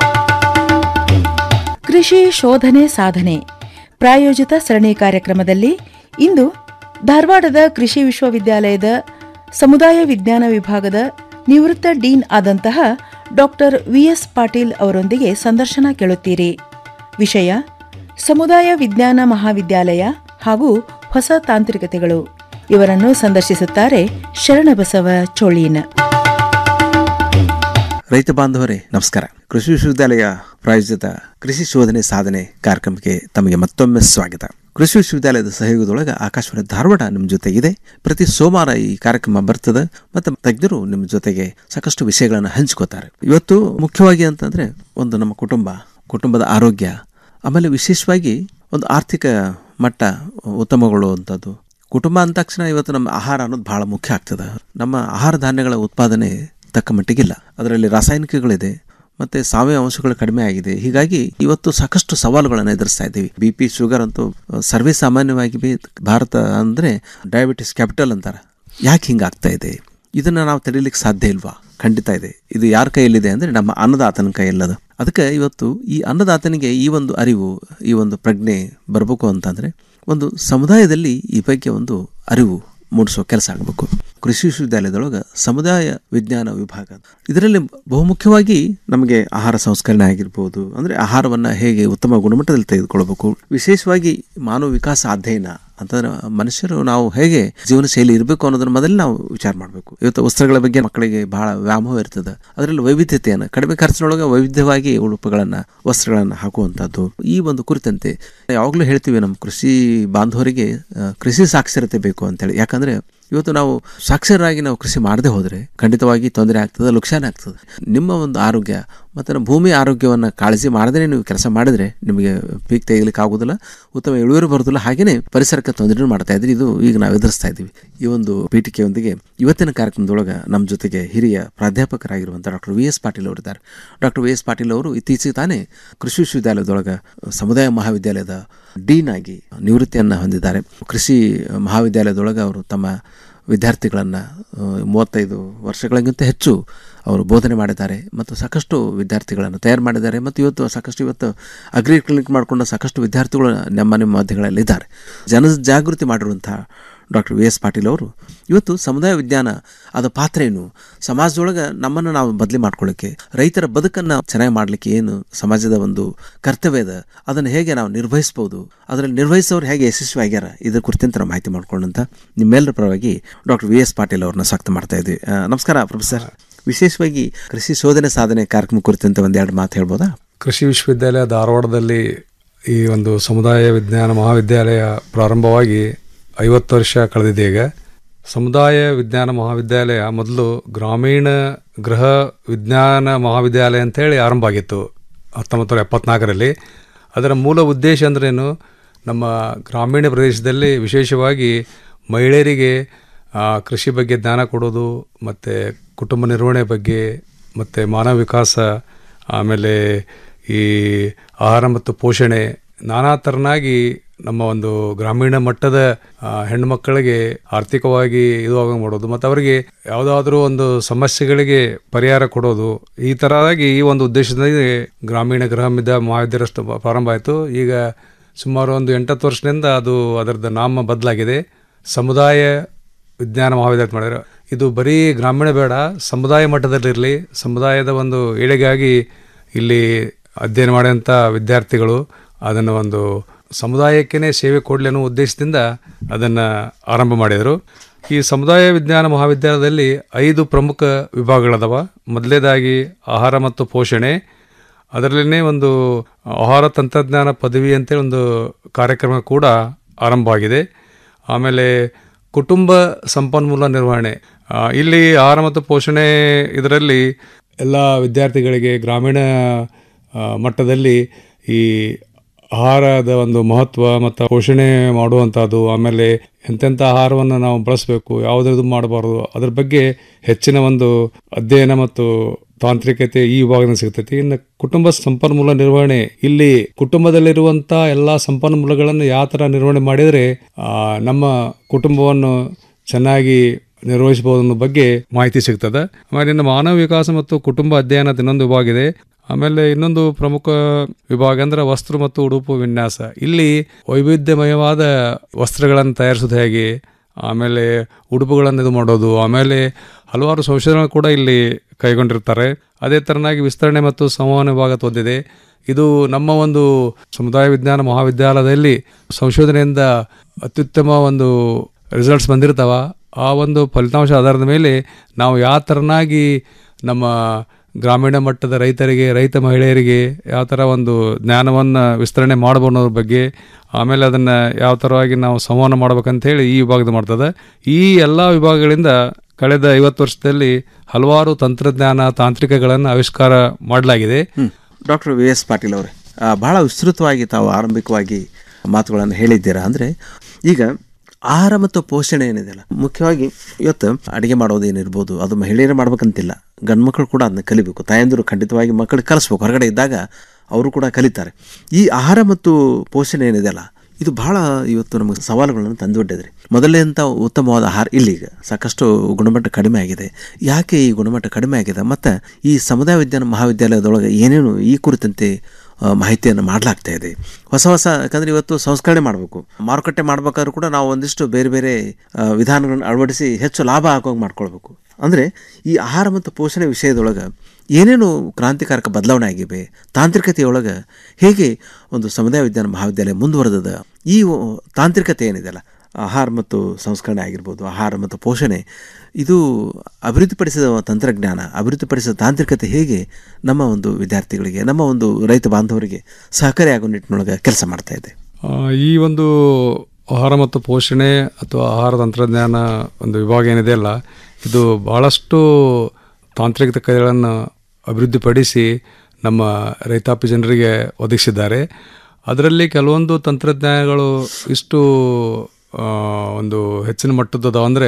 [SPEAKER 22] ಕೃಷಿ ಶೋಧನೆ ಸಾಧನೆ ಪ್ರಾಯೋಜಿತ ಸರಣಿ ಕಾರ್ಯಕ್ರಮದಲ್ಲಿ ಇಂದು ಧಾರವಾಡದ ಕೃಷಿ ವಿಶ್ವವಿದ್ಯಾಲಯದ ಸಮುದಾಯ ವಿಜ್ಞಾನ ವಿಭಾಗದ ನಿವೃತ್ತ ಡೀನ್ ಆದಂತಹ ಡಾಕ್ಟರ್ ವಿಎಸ್ ಪಾಟೀಲ್ ಅವರೊಂದಿಗೆ ಸಂದರ್ಶನ ಕೇಳುತ್ತೀರಿ ವಿಷಯ ಸಮುದಾಯ ವಿಜ್ಞಾನ ಮಹಾವಿದ್ಯಾಲಯ ಹಾಗೂ ಹೊಸ ತಾಂತ್ರಿಕತೆಗಳು ಇವರನ್ನು ಸಂದರ್ಶಿಸುತ್ತಾರೆ ಶರಣಬಸವ ಚೋಳೀನ್
[SPEAKER 2] ರೈತ ಬಾಂಧವರೇ ನಮಸ್ಕಾರ ಕೃಷಿ ವಿಶ್ವವಿದ್ಯಾಲಯ ಪ್ರಾಯೋಜಿತ ಕೃಷಿ ಶೋಧನೆ ಸಾಧನೆ ಕಾರ್ಯಕ್ರಮಕ್ಕೆ ತಮಗೆ ಮತ್ತೊಮ್ಮೆ ಸ್ವಾಗತ ಕೃಷಿ ವಿಶ್ವವಿದ್ಯಾಲಯದ ಸಹಯೋಗದೊಳಗೆ ಆಕಾಶವಾಣಿ ಧಾರವಾಡ ನಿಮ್ಮ ಜೊತೆಗಿದೆ ಪ್ರತಿ ಸೋಮವಾರ ಈ ಕಾರ್ಯಕ್ರಮ ಬರ್ತದೆ ಮತ್ತು ತಜ್ಞರು ನಿಮ್ಮ ಜೊತೆಗೆ ಸಾಕಷ್ಟು ವಿಷಯಗಳನ್ನು ಹಂಚ್ಕೋತಾರೆ ಇವತ್ತು ಮುಖ್ಯವಾಗಿ ಅಂತಂದ್ರೆ ಒಂದು ನಮ್ಮ ಕುಟುಂಬ ಕುಟುಂಬದ ಆರೋಗ್ಯ ಆಮೇಲೆ ವಿಶೇಷವಾಗಿ ಒಂದು ಆರ್ಥಿಕ ಮಟ್ಟ ಉತ್ತಮಗೊಳ್ಳುವಂಥದ್ದು ಕುಟುಂಬ ಅಂದ ತಕ್ಷಣ ಇವತ್ತು ನಮ್ಮ ಆಹಾರ ಅನ್ನೋದು ಬಹಳ ಮುಖ್ಯ ಆಗ್ತದೆ ನಮ್ಮ ಆಹಾರ ಧಾನ್ಯಗಳ ಉತ್ಪಾದನೆ ತಕ್ಕ ಮಟ್ಟಿಗಿಲ್ಲ ಅದರಲ್ಲಿ ರಾಸಾಯನಿಕಗಳಿದೆ ಮತ್ತೆ ಸಾವಯವ ಅಂಶಗಳು ಕಡಿಮೆ ಆಗಿದೆ ಹೀಗಾಗಿ ಇವತ್ತು ಸಾಕಷ್ಟು ಸವಾಲುಗಳನ್ನು ಎದುರಿಸ್ತಾ ಇದ್ದೀವಿ ಬಿ ಪಿ ಶುಗರ್ ಅಂತೂ ಸರ್ವೇ ಸಾಮಾನ್ಯವಾಗಿ ಬಿ- ಭಾರತ ಅಂದರೆ ಡಯಾಬಿಟಿಸ್ ಕ್ಯಾಪಿಟಲ್ ಅಂತಾರೆ ಯಾಕೆ ಹಿಂಗಾಗ್ತಾ ಇದೆ ಇದನ್ನು ನಾವು ತಡೀಲಿಕ್ಕೆ ಸಾಧ್ಯ ಇಲ್ವಾ ಖಂಡಿತ ಇದೆ ಇದು ಯಾರ ಕೈಯಲ್ಲಿದೆ ಅಂದರೆ ನಮ್ಮ ಅನ್ನದಾತನ ಕೈಯಲ್ಲದು ಅದಕ್ಕೆ ಇವತ್ತು ಈ ಅನ್ನದಾತನಿಗೆ ಈ ಒಂದು ಅರಿವು ಈ ಒಂದು ಪ್ರಜ್ಞೆ ಬರಬೇಕು ಅಂತಂದರೆ ಒಂದು ಸಮುದಾಯದಲ್ಲಿ ಈ ಬಗ್ಗೆ ಒಂದು ಅರಿವು ಮೂಡಿಸೋ ಕೆಲಸ ಆಗಬೇಕು ಕೃಷಿ ವಿಶ್ವವಿದ್ಯಾಲಯದೊಳಗೆ ಸಮುದಾಯ ವಿಜ್ಞಾನ ವಿಭಾಗ ಇದರಲ್ಲಿ ಬಹುಮುಖ್ಯವಾಗಿ ನಮಗೆ ಆಹಾರ ಸಂಸ್ಕರಣೆ ಆಗಿರ್ಬೋದು ಅಂದರೆ ಆಹಾರವನ್ನು ಹೇಗೆ ಉತ್ತಮ ಗುಣಮಟ್ಟದಲ್ಲಿ ತೆಗೆದುಕೊಳ್ಬೇಕು ವಿಶೇಷವಾಗಿ ಮಾನವ ವಿಕಾಸ ಅಧ್ಯಯನ ಅಂತಂದ್ರೆ ಮನುಷ್ಯರು ನಾವು ಹೇಗೆ ಜೀವನ ಶೈಲಿ ಇರಬೇಕು ಅನ್ನೋದನ್ನ ಮೊದಲು ನಾವು ವಿಚಾರ ಮಾಡಬೇಕು ಇವತ್ತು ವಸ್ತ್ರಗಳ ಬಗ್ಗೆ ಮಕ್ಕಳಿಗೆ ಬಹಳ ವ್ಯಾಮೋಹ ಇರ್ತದೆ ಅದರಲ್ಲಿ ವೈವಿಧ್ಯತೆಯನ್ನು ಕಡಿಮೆ ಖರ್ಚಿನೊಳಗೆ ವೈವಿಧ್ಯವಾಗಿ ಉಡುಪುಗಳನ್ನು ವಸ್ತ್ರಗಳನ್ನು ಹಾಕುವಂಥದ್ದು ಈ ಒಂದು ಕುರಿತಂತೆ ಯಾವಾಗಲೂ ಹೇಳ್ತೀವಿ ನಮ್ಮ ಕೃಷಿ ಬಾಂಧವರಿಗೆ ಆ, ಕೃಷಿ ಸಾಕ್ಷರತೆ ಬೇಕು ಅಂತೇಳಿ ಯಾಕಂದ್ರೆ ಇವತ್ತು ನಾವು ಸಾಕ್ಷರರಾಗಿ ನಾವು ಕೃಷಿ ಮಾಡದೆ ಹೋದರೆ ಖಂಡಿತವಾಗಿ ತೊಂದರೆ ಆಗ್ತದೆ ಲುಕ್ಷಾನ ಆಗ್ತದೆ ನಿಮ್ಮ ಒಂದು ಆರೋಗ್ಯ ಮತ್ತು ನಮ್ಮ ಭೂಮಿ ಆರೋಗ್ಯವನ್ನು ಕಾಳಜಿ ಮಾಡದೇ ನೀವು ಕೆಲಸ ಮಾಡಿದರೆ ನಿಮಗೆ ಪೀಕ್ ತೆಗಿಲಿಕ್ಕೆ ಆಗೋದಿಲ್ಲ ಉತ್ತಮ ಇಳುವರಿ ಬರೋದಿಲ್ಲ ಹಾಗೆಯೇ ಪರಿಸರಕ್ಕೆ ತೊಂದರೆ ಮಾಡ್ತಾ ಇದ್ರಿ ಇದು ಈಗ ನಾವು ಎದುರಿಸ್ತಾ ಇದ್ದೀವಿ ಈ ಒಂದು ಪೀಠಿಕೆಯೊಂದಿಗೆ ಇವತ್ತಿನ ಕಾರ್ಯಕ್ರಮದೊಳಗೆ ನಮ್ಮ ಜೊತೆಗೆ ಹಿರಿಯ ಪ್ರಾಧ್ಯಾಪಕರಾಗಿರುವಂಥ ಡಾಕ್ಟರ್ ವಿ ಎಸ್ ಪಾಟೀಲ್ ಅವರಿದ್ದಾರೆ ಡಾಕ್ಟರ್ ವಿ ಎಸ್ ಪಾಟೀಲ್ ಅವರು ಇತ್ತೀಚೆಗೆ ತಾನೇ ಕೃಷಿ ವಿಶ್ವವಿದ್ಯಾಲಯದೊಳಗೆ ಸಮುದಾಯ ಮಹಾವಿದ್ಯಾಲಯದ ಡೀನ್ ಆಗಿ ನಿವೃತ್ತಿಯನ್ನು ಹೊಂದಿದ್ದಾರೆ ಕೃಷಿ ಮಹಾವಿದ್ಯಾಲಯದೊಳಗೆ ಅವರು ತಮ್ಮ ವಿದ್ಯಾರ್ಥಿಗಳನ್ನು ಮೂವತ್ತೈದು ವರ್ಷಗಳಿಗಿಂತ ಹೆಚ್ಚು ಅವರು ಬೋಧನೆ ಮಾಡಿದ್ದಾರೆ ಮತ್ತು ಸಾಕಷ್ಟು ವಿದ್ಯಾರ್ಥಿಗಳನ್ನು ತಯಾರು ಮಾಡಿದ್ದಾರೆ ಮತ್ತು ಇವತ್ತು ಸಾಕಷ್ಟು ಇವತ್ತು ಅಗ್ರಿ ಕ್ಲಿನಿಕ್ ಮಾಡಿಕೊಂಡ ಸಾಕಷ್ಟು ವಿದ್ಯಾರ್ಥಿಗಳು ನಮ್ಮ ನಿಮ್ಮ ಮಧ್ಯಗಳಲ್ಲಿ ಇದ್ದಾರೆ ಜನ ಜಾಗೃತಿ ಮಾಡಿರುವಂಥ ಡಾಕ್ಟರ್ ವಿ ಎಸ್ ಪಾಟೀಲ್ ಅವರು ಇವತ್ತು ಸಮುದಾಯ ವಿಜ್ಞಾನ ಅದ ಪಾತ್ರ ಏನು ಸಮಾಜದೊಳಗೆ ನಮ್ಮನ್ನು ನಾವು ಬದಲಿ ಮಾಡ್ಕೊಳ್ಳಿಕ್ಕೆ ರೈತರ ಬದುಕನ್ನು ಚೆನ್ನಾಗಿ ಮಾಡಲಿಕ್ಕೆ ಏನು ಸಮಾಜದ ಒಂದು ಕರ್ತವ್ಯ ಇದೆ ಅದನ್ನು ಹೇಗೆ ನಾವು ನಿರ್ವಹಿಸ್ಬೋದು ಅದರಲ್ಲಿ ನಿರ್ವಹಿಸೋರು ಹೇಗೆ ಯಶಸ್ವಿ ಆಗ್ಯಾರ ಇದ್ರ ಕುರಿತಂತೆ ನಾವು ಮಾಹಿತಿ ಮಾಡ್ಕೊಂಡಂತ ನಿಮ್ಮೆಲ್ಲರ ಪರವಾಗಿ ಡಾಕ್ಟರ್ ವಿ ಎಸ್ ಪಾಟೀಲ್ ಅವ್ರನ್ನ ಸ್ವಾಗತ ಮಾಡ್ತಾ ಇದ್ವಿ ಆ, ನಮಸ್ಕಾರ ಪ್ರೊಫೆಸರ್ ವಿಶೇಷವಾಗಿ ಕೃಷಿ ಶೋಧನೆ ಸಾಧನೆ ಕಾರ್ಯಕ್ರಮ ಕುರಿತಂತೆ ಒಂದೆರಡು ಮಾತು ಹೇಳ್ಬೋದಾ
[SPEAKER 3] ಕೃಷಿ ವಿಶ್ವವಿದ್ಯಾಲಯ ಧಾರವಾಡದಲ್ಲಿ ಈ ಒಂದು ಸಮುದಾಯ ವಿಜ್ಞಾನ ಮಹಾವಿದ್ಯಾಲಯ ಪ್ರಾರಂಭವಾಗಿ ಐವತ್ತು ವರ್ಷ ಕಳೆದಿದೆ ಈಗ ಸಮುದಾಯ ವಿಜ್ಞಾನ ಮಹಾವಿದ್ಯಾಲಯ ಮೊದಲು ಗ್ರಾಮೀಣ ಗೃಹ ವಿಜ್ಞಾನ ಮಹಾವಿದ್ಯಾಲಯ ಅಂತೇಳಿ ಆರಂಭ ಆಗಿತ್ತು ಹತ್ತೊಂಬತ್ತು ನೂರ ಎಪ್ಪತ್ನಾಲ್ಕರಲ್ಲಿ ಅದರ ಮೂಲ ಉದ್ದೇಶ ಅಂದ್ರೇನು ನಮ್ಮ ಗ್ರಾಮೀಣ ಪ್ರದೇಶದಲ್ಲಿ ವಿಶೇಷವಾಗಿ ಮಹಿಳೆಯರಿಗೆ ಆ, ಕೃಷಿ ಬಗ್ಗೆ ಜ್ಞಾನ ಕೊಡೋದು ಮತ್ತು ಕುಟುಂಬ ನಿರ್ವಹಣೆ ಬಗ್ಗೆ ಮತ್ತು ಮಾನವ ವಿಕಾಸ ಆಮೇಲೆ ಈ ಆಹಾರ ಮತ್ತು ಪೋಷಣೆ ನಾನಾ ಥರನಾಗಿ ನಮ್ಮ ಒಂದು ಗ್ರಾಮೀಣ ಮಟ್ಟದ ಆ, ಹೆಣ್ಮಕ್ಕಳಿಗೆ ಆರ್ಥಿಕವಾಗಿ ಇದು ಆಗ ಮಾಡೋದು ಮತ್ತು ಅವರಿಗೆ ಯಾವುದಾದ್ರೂ ಒಂದು ಸಮಸ್ಯೆಗಳಿಗೆ ಪರಿಹಾರ ಕೊಡೋದು ಈ ಥರವಾಗಿ ಈ ಒಂದು ಉದ್ದೇಶದಲ್ಲಿ ಗ್ರಾಮೀಣ ಗೃಹ ಮಿದ ಮಹಾವಿದ್ಯಾಲಯ ಸ್ಟ್- ಪ್ರಾರಂಭ ಆಯಿತು ಈಗ ಸುಮಾರು ಒಂದು ಎಂಟತ್ತು ವರ್ಷದಿಂದ ಅದು ಅದರದ್ದು ನಾಮ ಬದಲಾಗಿದೆ ಸಮುದಾಯ ವಿಜ್ಞಾನ ಮಹಾವಿದ್ಯಾಲಯ ಮಾಡಿದ್ರು ಇದು ಬರೀ ಗ್ರಾಮೀಣ ಬೇಡ ಸಮುದಾಯ ಮಟ್ಟದಲ್ಲಿರಲಿ ಸಮುದಾಯದ ಒಂದು ಏಳಿಗಾಗಿ ಇಲ್ಲಿ ಅಧ್ಯಯನ ಮಾಡಿದಂಥ ವಿದ್ಯಾರ್ಥಿಗಳು ಅದನ್ನು ಒಂದು ಸಮುದಾಯಕ್ಕೇ ಸೇವೆ ಕೊಡಲಿ ಅನ್ನೋ ಉದ್ದೇಶದಿಂದ ಅದನ್ನು ಆರಂಭ ಮಾಡಿದರು ಈ ಸಮುದಾಯ ವಿಜ್ಞಾನ ಮಹಾವಿದ್ಯಾಲಯದಲ್ಲಿ ಐದು ಪ್ರಮುಖ ವಿಭಾಗಗಳದವ ಮೊದಲನೇದಾಗಿ ಆಹಾರ ಮತ್ತು ಪೋಷಣೆ ಅದರಲ್ಲೇ ಒಂದು ಆಹಾರ ತಂತ್ರಜ್ಞಾನ ಪದವಿ ಅಂತೇಳಿ ಒಂದು ಕಾರ್ಯಕ್ರಮ ಕೂಡ ಆರಂಭವಾಗಿದೆ ಆಮೇಲೆ ಕುಟುಂಬ ಸಂಪನ್ಮೂಲ ನಿರ್ವಹಣೆ ಆ, ಇಲ್ಲಿ ಆಹಾರ ಮತ್ತು ಪೋಷಣೆ ಇದರಲ್ಲಿ ಎಲ್ಲ ವಿದ್ಯಾರ್ಥಿಗಳಿಗೆ ಗ್ರಾಮೀಣ ಆ, ಮಟ್ಟದಲ್ಲಿ ಈ ಆಹಾರದ ಒಂದು ಮಹತ್ವ ಮತ್ತು ಪೋಷಣೆ ಮಾಡುವಂಥದ್ದು ಆಮೇಲೆ ಎಂತೆಂಥ ಆಹಾರವನ್ನು ನಾವು ಬಳಸಬೇಕು ಯಾವುದಾದ್ರು ಮಾಡಬಾರ್ದು ಅದ್ರ ಬಗ್ಗೆ ಹೆಚ್ಚಿನ ಒಂದು ಅಧ್ಯಯನ ಮತ್ತು ತಾಂತ್ರಿಕತೆ ಈ ವಿಭಾಗದಿಂದ ಸಿಗ್ತೈತಿ ಇನ್ನು ಕುಟುಂಬ ಸಂಪನ್ಮೂಲ ನಿರ್ವಹಣೆ ಇಲ್ಲಿ ಕುಟುಂಬದಲ್ಲಿರುವಂಥ ಎಲ್ಲ ಸಂಪನ್ಮೂಲಗಳನ್ನು ಯಾವ ಥರ ನಿರ್ವಹಣೆ ಮಾಡಿದರೆ ಆ, ನಮ್ಮ ಕುಟುಂಬವನ್ನು ಚೆನ್ನಾಗಿ ನಿರ್ವಹಿಸಬಹುದು ಅನ್ನೋ ಬಗ್ಗೆ ಮಾಹಿತಿ ಸಿಗ್ತದೆ ಆಮೇಲೆ ಇನ್ನು ಮಾನವ ವಿಕಾಸ ಮತ್ತು ಕುಟುಂಬ ಅಧ್ಯಯನ ಅಂತ ಇನ್ನೊಂದು ವಿಭಾಗ ಇದೆ ಆಮೇಲೆ ಇನ್ನೊಂದು ಪ್ರಮುಖ ವಿಭಾಗ ಅಂದ್ರೆ ವಸ್ತ್ರ ಮತ್ತು ಉಡುಪು ವಿನ್ಯಾಸ ಇಲ್ಲಿ ವೈವಿಧ್ಯಮಯವಾದ ವಸ್ತ್ರಗಳನ್ನು ತಯಾರಿಸೋದು ಹೇಗೆ ಆಮೇಲೆ ಉಡುಪುಗಳನ್ನು ಇದು ಮಾಡೋದು ಆಮೇಲೆ ಹಲವಾರು ಸಂಶೋಧನೆ ಕೂಡ ಇಲ್ಲಿ ಕೈಗೊಂಡಿರ್ತಾರೆ ಅದೇ ಥರನಾಗಿ ವಿಸ್ತರಣೆ ಮತ್ತು ಸಂವಹನ ವಿಭಾಗ ಹೊಂದಿದೆ ಇದು ನಮ್ಮ ಒಂದು ಸಮುದಾಯ ವಿಜ್ಞಾನ ಮಹಾವಿದ್ಯಾಲಯದಲ್ಲಿ ಸಂಶೋಧನೆಯಿಂದ ಅತ್ಯುತ್ತಮ ಒಂದು ರಿಸಲ್ಟ್ಸ್ ಬಂದಿರ್ತಾವ ಆ ಒಂದು ಫಲಿತಾಂಶ ಆಧಾರದ ಮೇಲೆ ನಾವು ಯಾವ ಥರನಾಗಿ ನಮ್ಮ ಗ್ರಾಮೀಣ ಮಟ್ಟದ ರೈತರಿಗೆ ರೈತ ಮಹಿಳೆಯರಿಗೆ ಯಾವ ಥರ ಒಂದು ಜ್ಞಾನವನ್ನು ವಿಸ್ತರಣೆ ಮಾಡ್ಬೋದು ಅನ್ನೋದ್ರ ಬಗ್ಗೆ ಆಮೇಲೆ ಅದನ್ನು ಯಾವ ಥರವಾಗಿ ನಾವು ಸಂವಹನ ಮಾಡ್ಬೇಕಂತೇಳಿ ಈ ವಿಭಾಗದ ಮಾಡ್ತದೆ ಈ ಎಲ್ಲ ವಿಭಾಗಗಳಿಂದ ಕಳೆದ ಐವತ್ತು ವರ್ಷದಲ್ಲಿ ಹಲವಾರು ತಂತ್ರಜ್ಞಾನ ತಾಂತ್ರಿಕಗಳನ್ನು ಆವಿಷ್ಕಾರ ಮಾಡಲಾಗಿದೆ
[SPEAKER 2] ಡಾಕ್ಟರ್ ವಿ ಎಸ್ ಪಾಟೀಲ್ ಅವರೇ ಆ, ಬಹಳ ವಿಸ್ತೃತವಾಗಿ ತಾವು ಆರಂಭಿಕವಾಗಿ ಮಾತುಗಳನ್ನು ಹೇಳಿದ್ದೀರಾ ಅಂದರೆ ಈಗ ಆಹಾರ ಮತ್ತು ಪೋಷಣೆ ಏನಿದೆಯಲ್ಲ ಮುಖ್ಯವಾಗಿ ಇವತ್ತು ಅಡುಗೆ ಮಾಡೋದು ಏನಿರ್ಬೋದು ಅದು ಮಹಿಳೆಯರೇ ಮಾಡ್ಬೇಕಂತಿಲ್ಲ ಗಂಡು ಮಕ್ಕಳು ಕೂಡ ಅದನ್ನ ಕಲಿಬೇಕು ತಾಯಂದಿರು ಖಂಡಿತವಾಗಿ ಮಕ್ಕಳಿಗೆ ಕಲಿಸ್ಬೇಕು ಹೊರಗಡೆ ಇದ್ದಾಗ ಅವರು ಕೂಡ ಕಲಿತಾರೆ ಈ ಆಹಾರ ಮತ್ತು ಪೋಷಣೆ ಏನಿದೆಯಲ್ಲ ಇದು ಬಹಳ ಇವತ್ತು ನಮಗೆ ಸವಾಲುಗಳನ್ನು ತಂದುಬಿಟ್ಟಿದೆ ರೀ ಮೊದಲನೇಂಥ ಉತ್ತಮವಾದ ಆಹಾರ ಇಲ್ಲೀಗ ಸಾಕಷ್ಟು ಗುಣಮಟ್ಟ ಕಡಿಮೆ ಆಗಿದೆ ಯಾಕೆ ಈ ಗುಣಮಟ್ಟ ಕಡಿಮೆ ಆಗಿದೆ ಮತ್ತು ಈ ಸಮುದಾಯ ವಿಜ್ಞಾನ ಮಹಾವಿದ್ಯಾಲಯದೊಳಗೆ ಏನೇನು ಈ ಕುರಿತಂತೆ ಆ, ಮಾಹಿತಿಯನ್ನು ಮಾಡಲಾಗ್ತಾ ಇದೆ ಹೊಸ ಹೊಸ ಯಾಕಂದರೆ ಇವತ್ತು ಸಂಸ್ಕರಣೆ ಮಾಡಬೇಕು ಮಾರುಕಟ್ಟೆ ಮಾಡ್ಬೇಕಾದ್ರೂ ಕೂಡ ನಾವು ಒಂದಿಷ್ಟು ಬೇರೆ ಬೇರೆ ಆ, ವಿಧಾನಗಳನ್ನು ಅಳವಡಿಸಿ ಹೆಚ್ಚು ಲಾಭ ಆಗೋಂಗೆ ಮಾಡ್ಕೊಳ್ಬೇಕು ಅಂದರೆ ಈ ಆಹಾರ ಮತ್ತು ಪೋಷಣೆ ವಿಷಯದೊಳಗೆ ಏನೇನು ಕ್ರಾಂತಿಕಾರಕ ಬದಲಾವಣೆ ಆಗಿವೆ ತಾಂತ್ರಿಕತೆಯೊಳಗೆ ಹೇಗೆ ಒಂದು ಸಮುದಾಯ ವಿಜ್ಞಾನ ಮಹಾವಿದ್ಯಾಲಯ ಮುಂದುವರೆದದ ಈ ಒ- ತಾಂತ್ರಿಕತೆ ಏನಿದೆಯಲ್ಲ ಆಹಾರ ಮತ್ತು ಸಂಸ್ಕರಣೆ ಆಗಿರ್ಬೋದು ಆಹಾರ ಮತ್ತು ಪೋಷಣೆ ಇದು ಅಭಿವೃದ್ಧಿಪಡಿಸಿದ ತಂತ್ರಜ್ಞಾನ ಅಭಿವೃದ್ಧಿಪಡಿಸಿದ ತಾಂತ್ರಿಕತೆ ಹೇಗೆ ನಮ್ಮ ಒಂದು ವಿದ್ಯಾರ್ಥಿಗಳಿಗೆ ನಮ್ಮ ಒಂದು ರೈತ ಬಾಂಧವರಿಗೆ ಸಹಕಾರಿ ಆಗೋ ನಿಟ್ಟಿನೊಳಗೆ ಕೆಲಸ ಮಾಡ್ತಾ ಇದೆ
[SPEAKER 3] ಆ, ಈ ಒಂದು ಆಹಾರ ಮತ್ತು ಪೋಷಣೆ ಅಥವಾ ಆಹಾರ ತಂತ್ರಜ್ಞಾನ ಒಂದು ವಿಭಾಗ ಏನಿದೆ ಅಲ್ಲ ಇದು ಬಹಳಷ್ಟು ತಾಂತ್ರಿಕತೆಗಳನ್ನು ಅಭಿವೃದ್ಧಿಪಡಿಸಿ ನಮ್ಮ ರೈತಾಪಿ ಜನರಿಗೆ ಒದಗಿಸಿದ್ದಾರೆ ಅದರಲ್ಲಿ ಕೆಲವೊಂದು ತಂತ್ರಜ್ಞಾನಗಳು ಇಷ್ಟು ಆ, ಒಂದು ಹೆಚ್ಚಿನ ಮಟ್ಟದ್ದು ಅಂದರೆ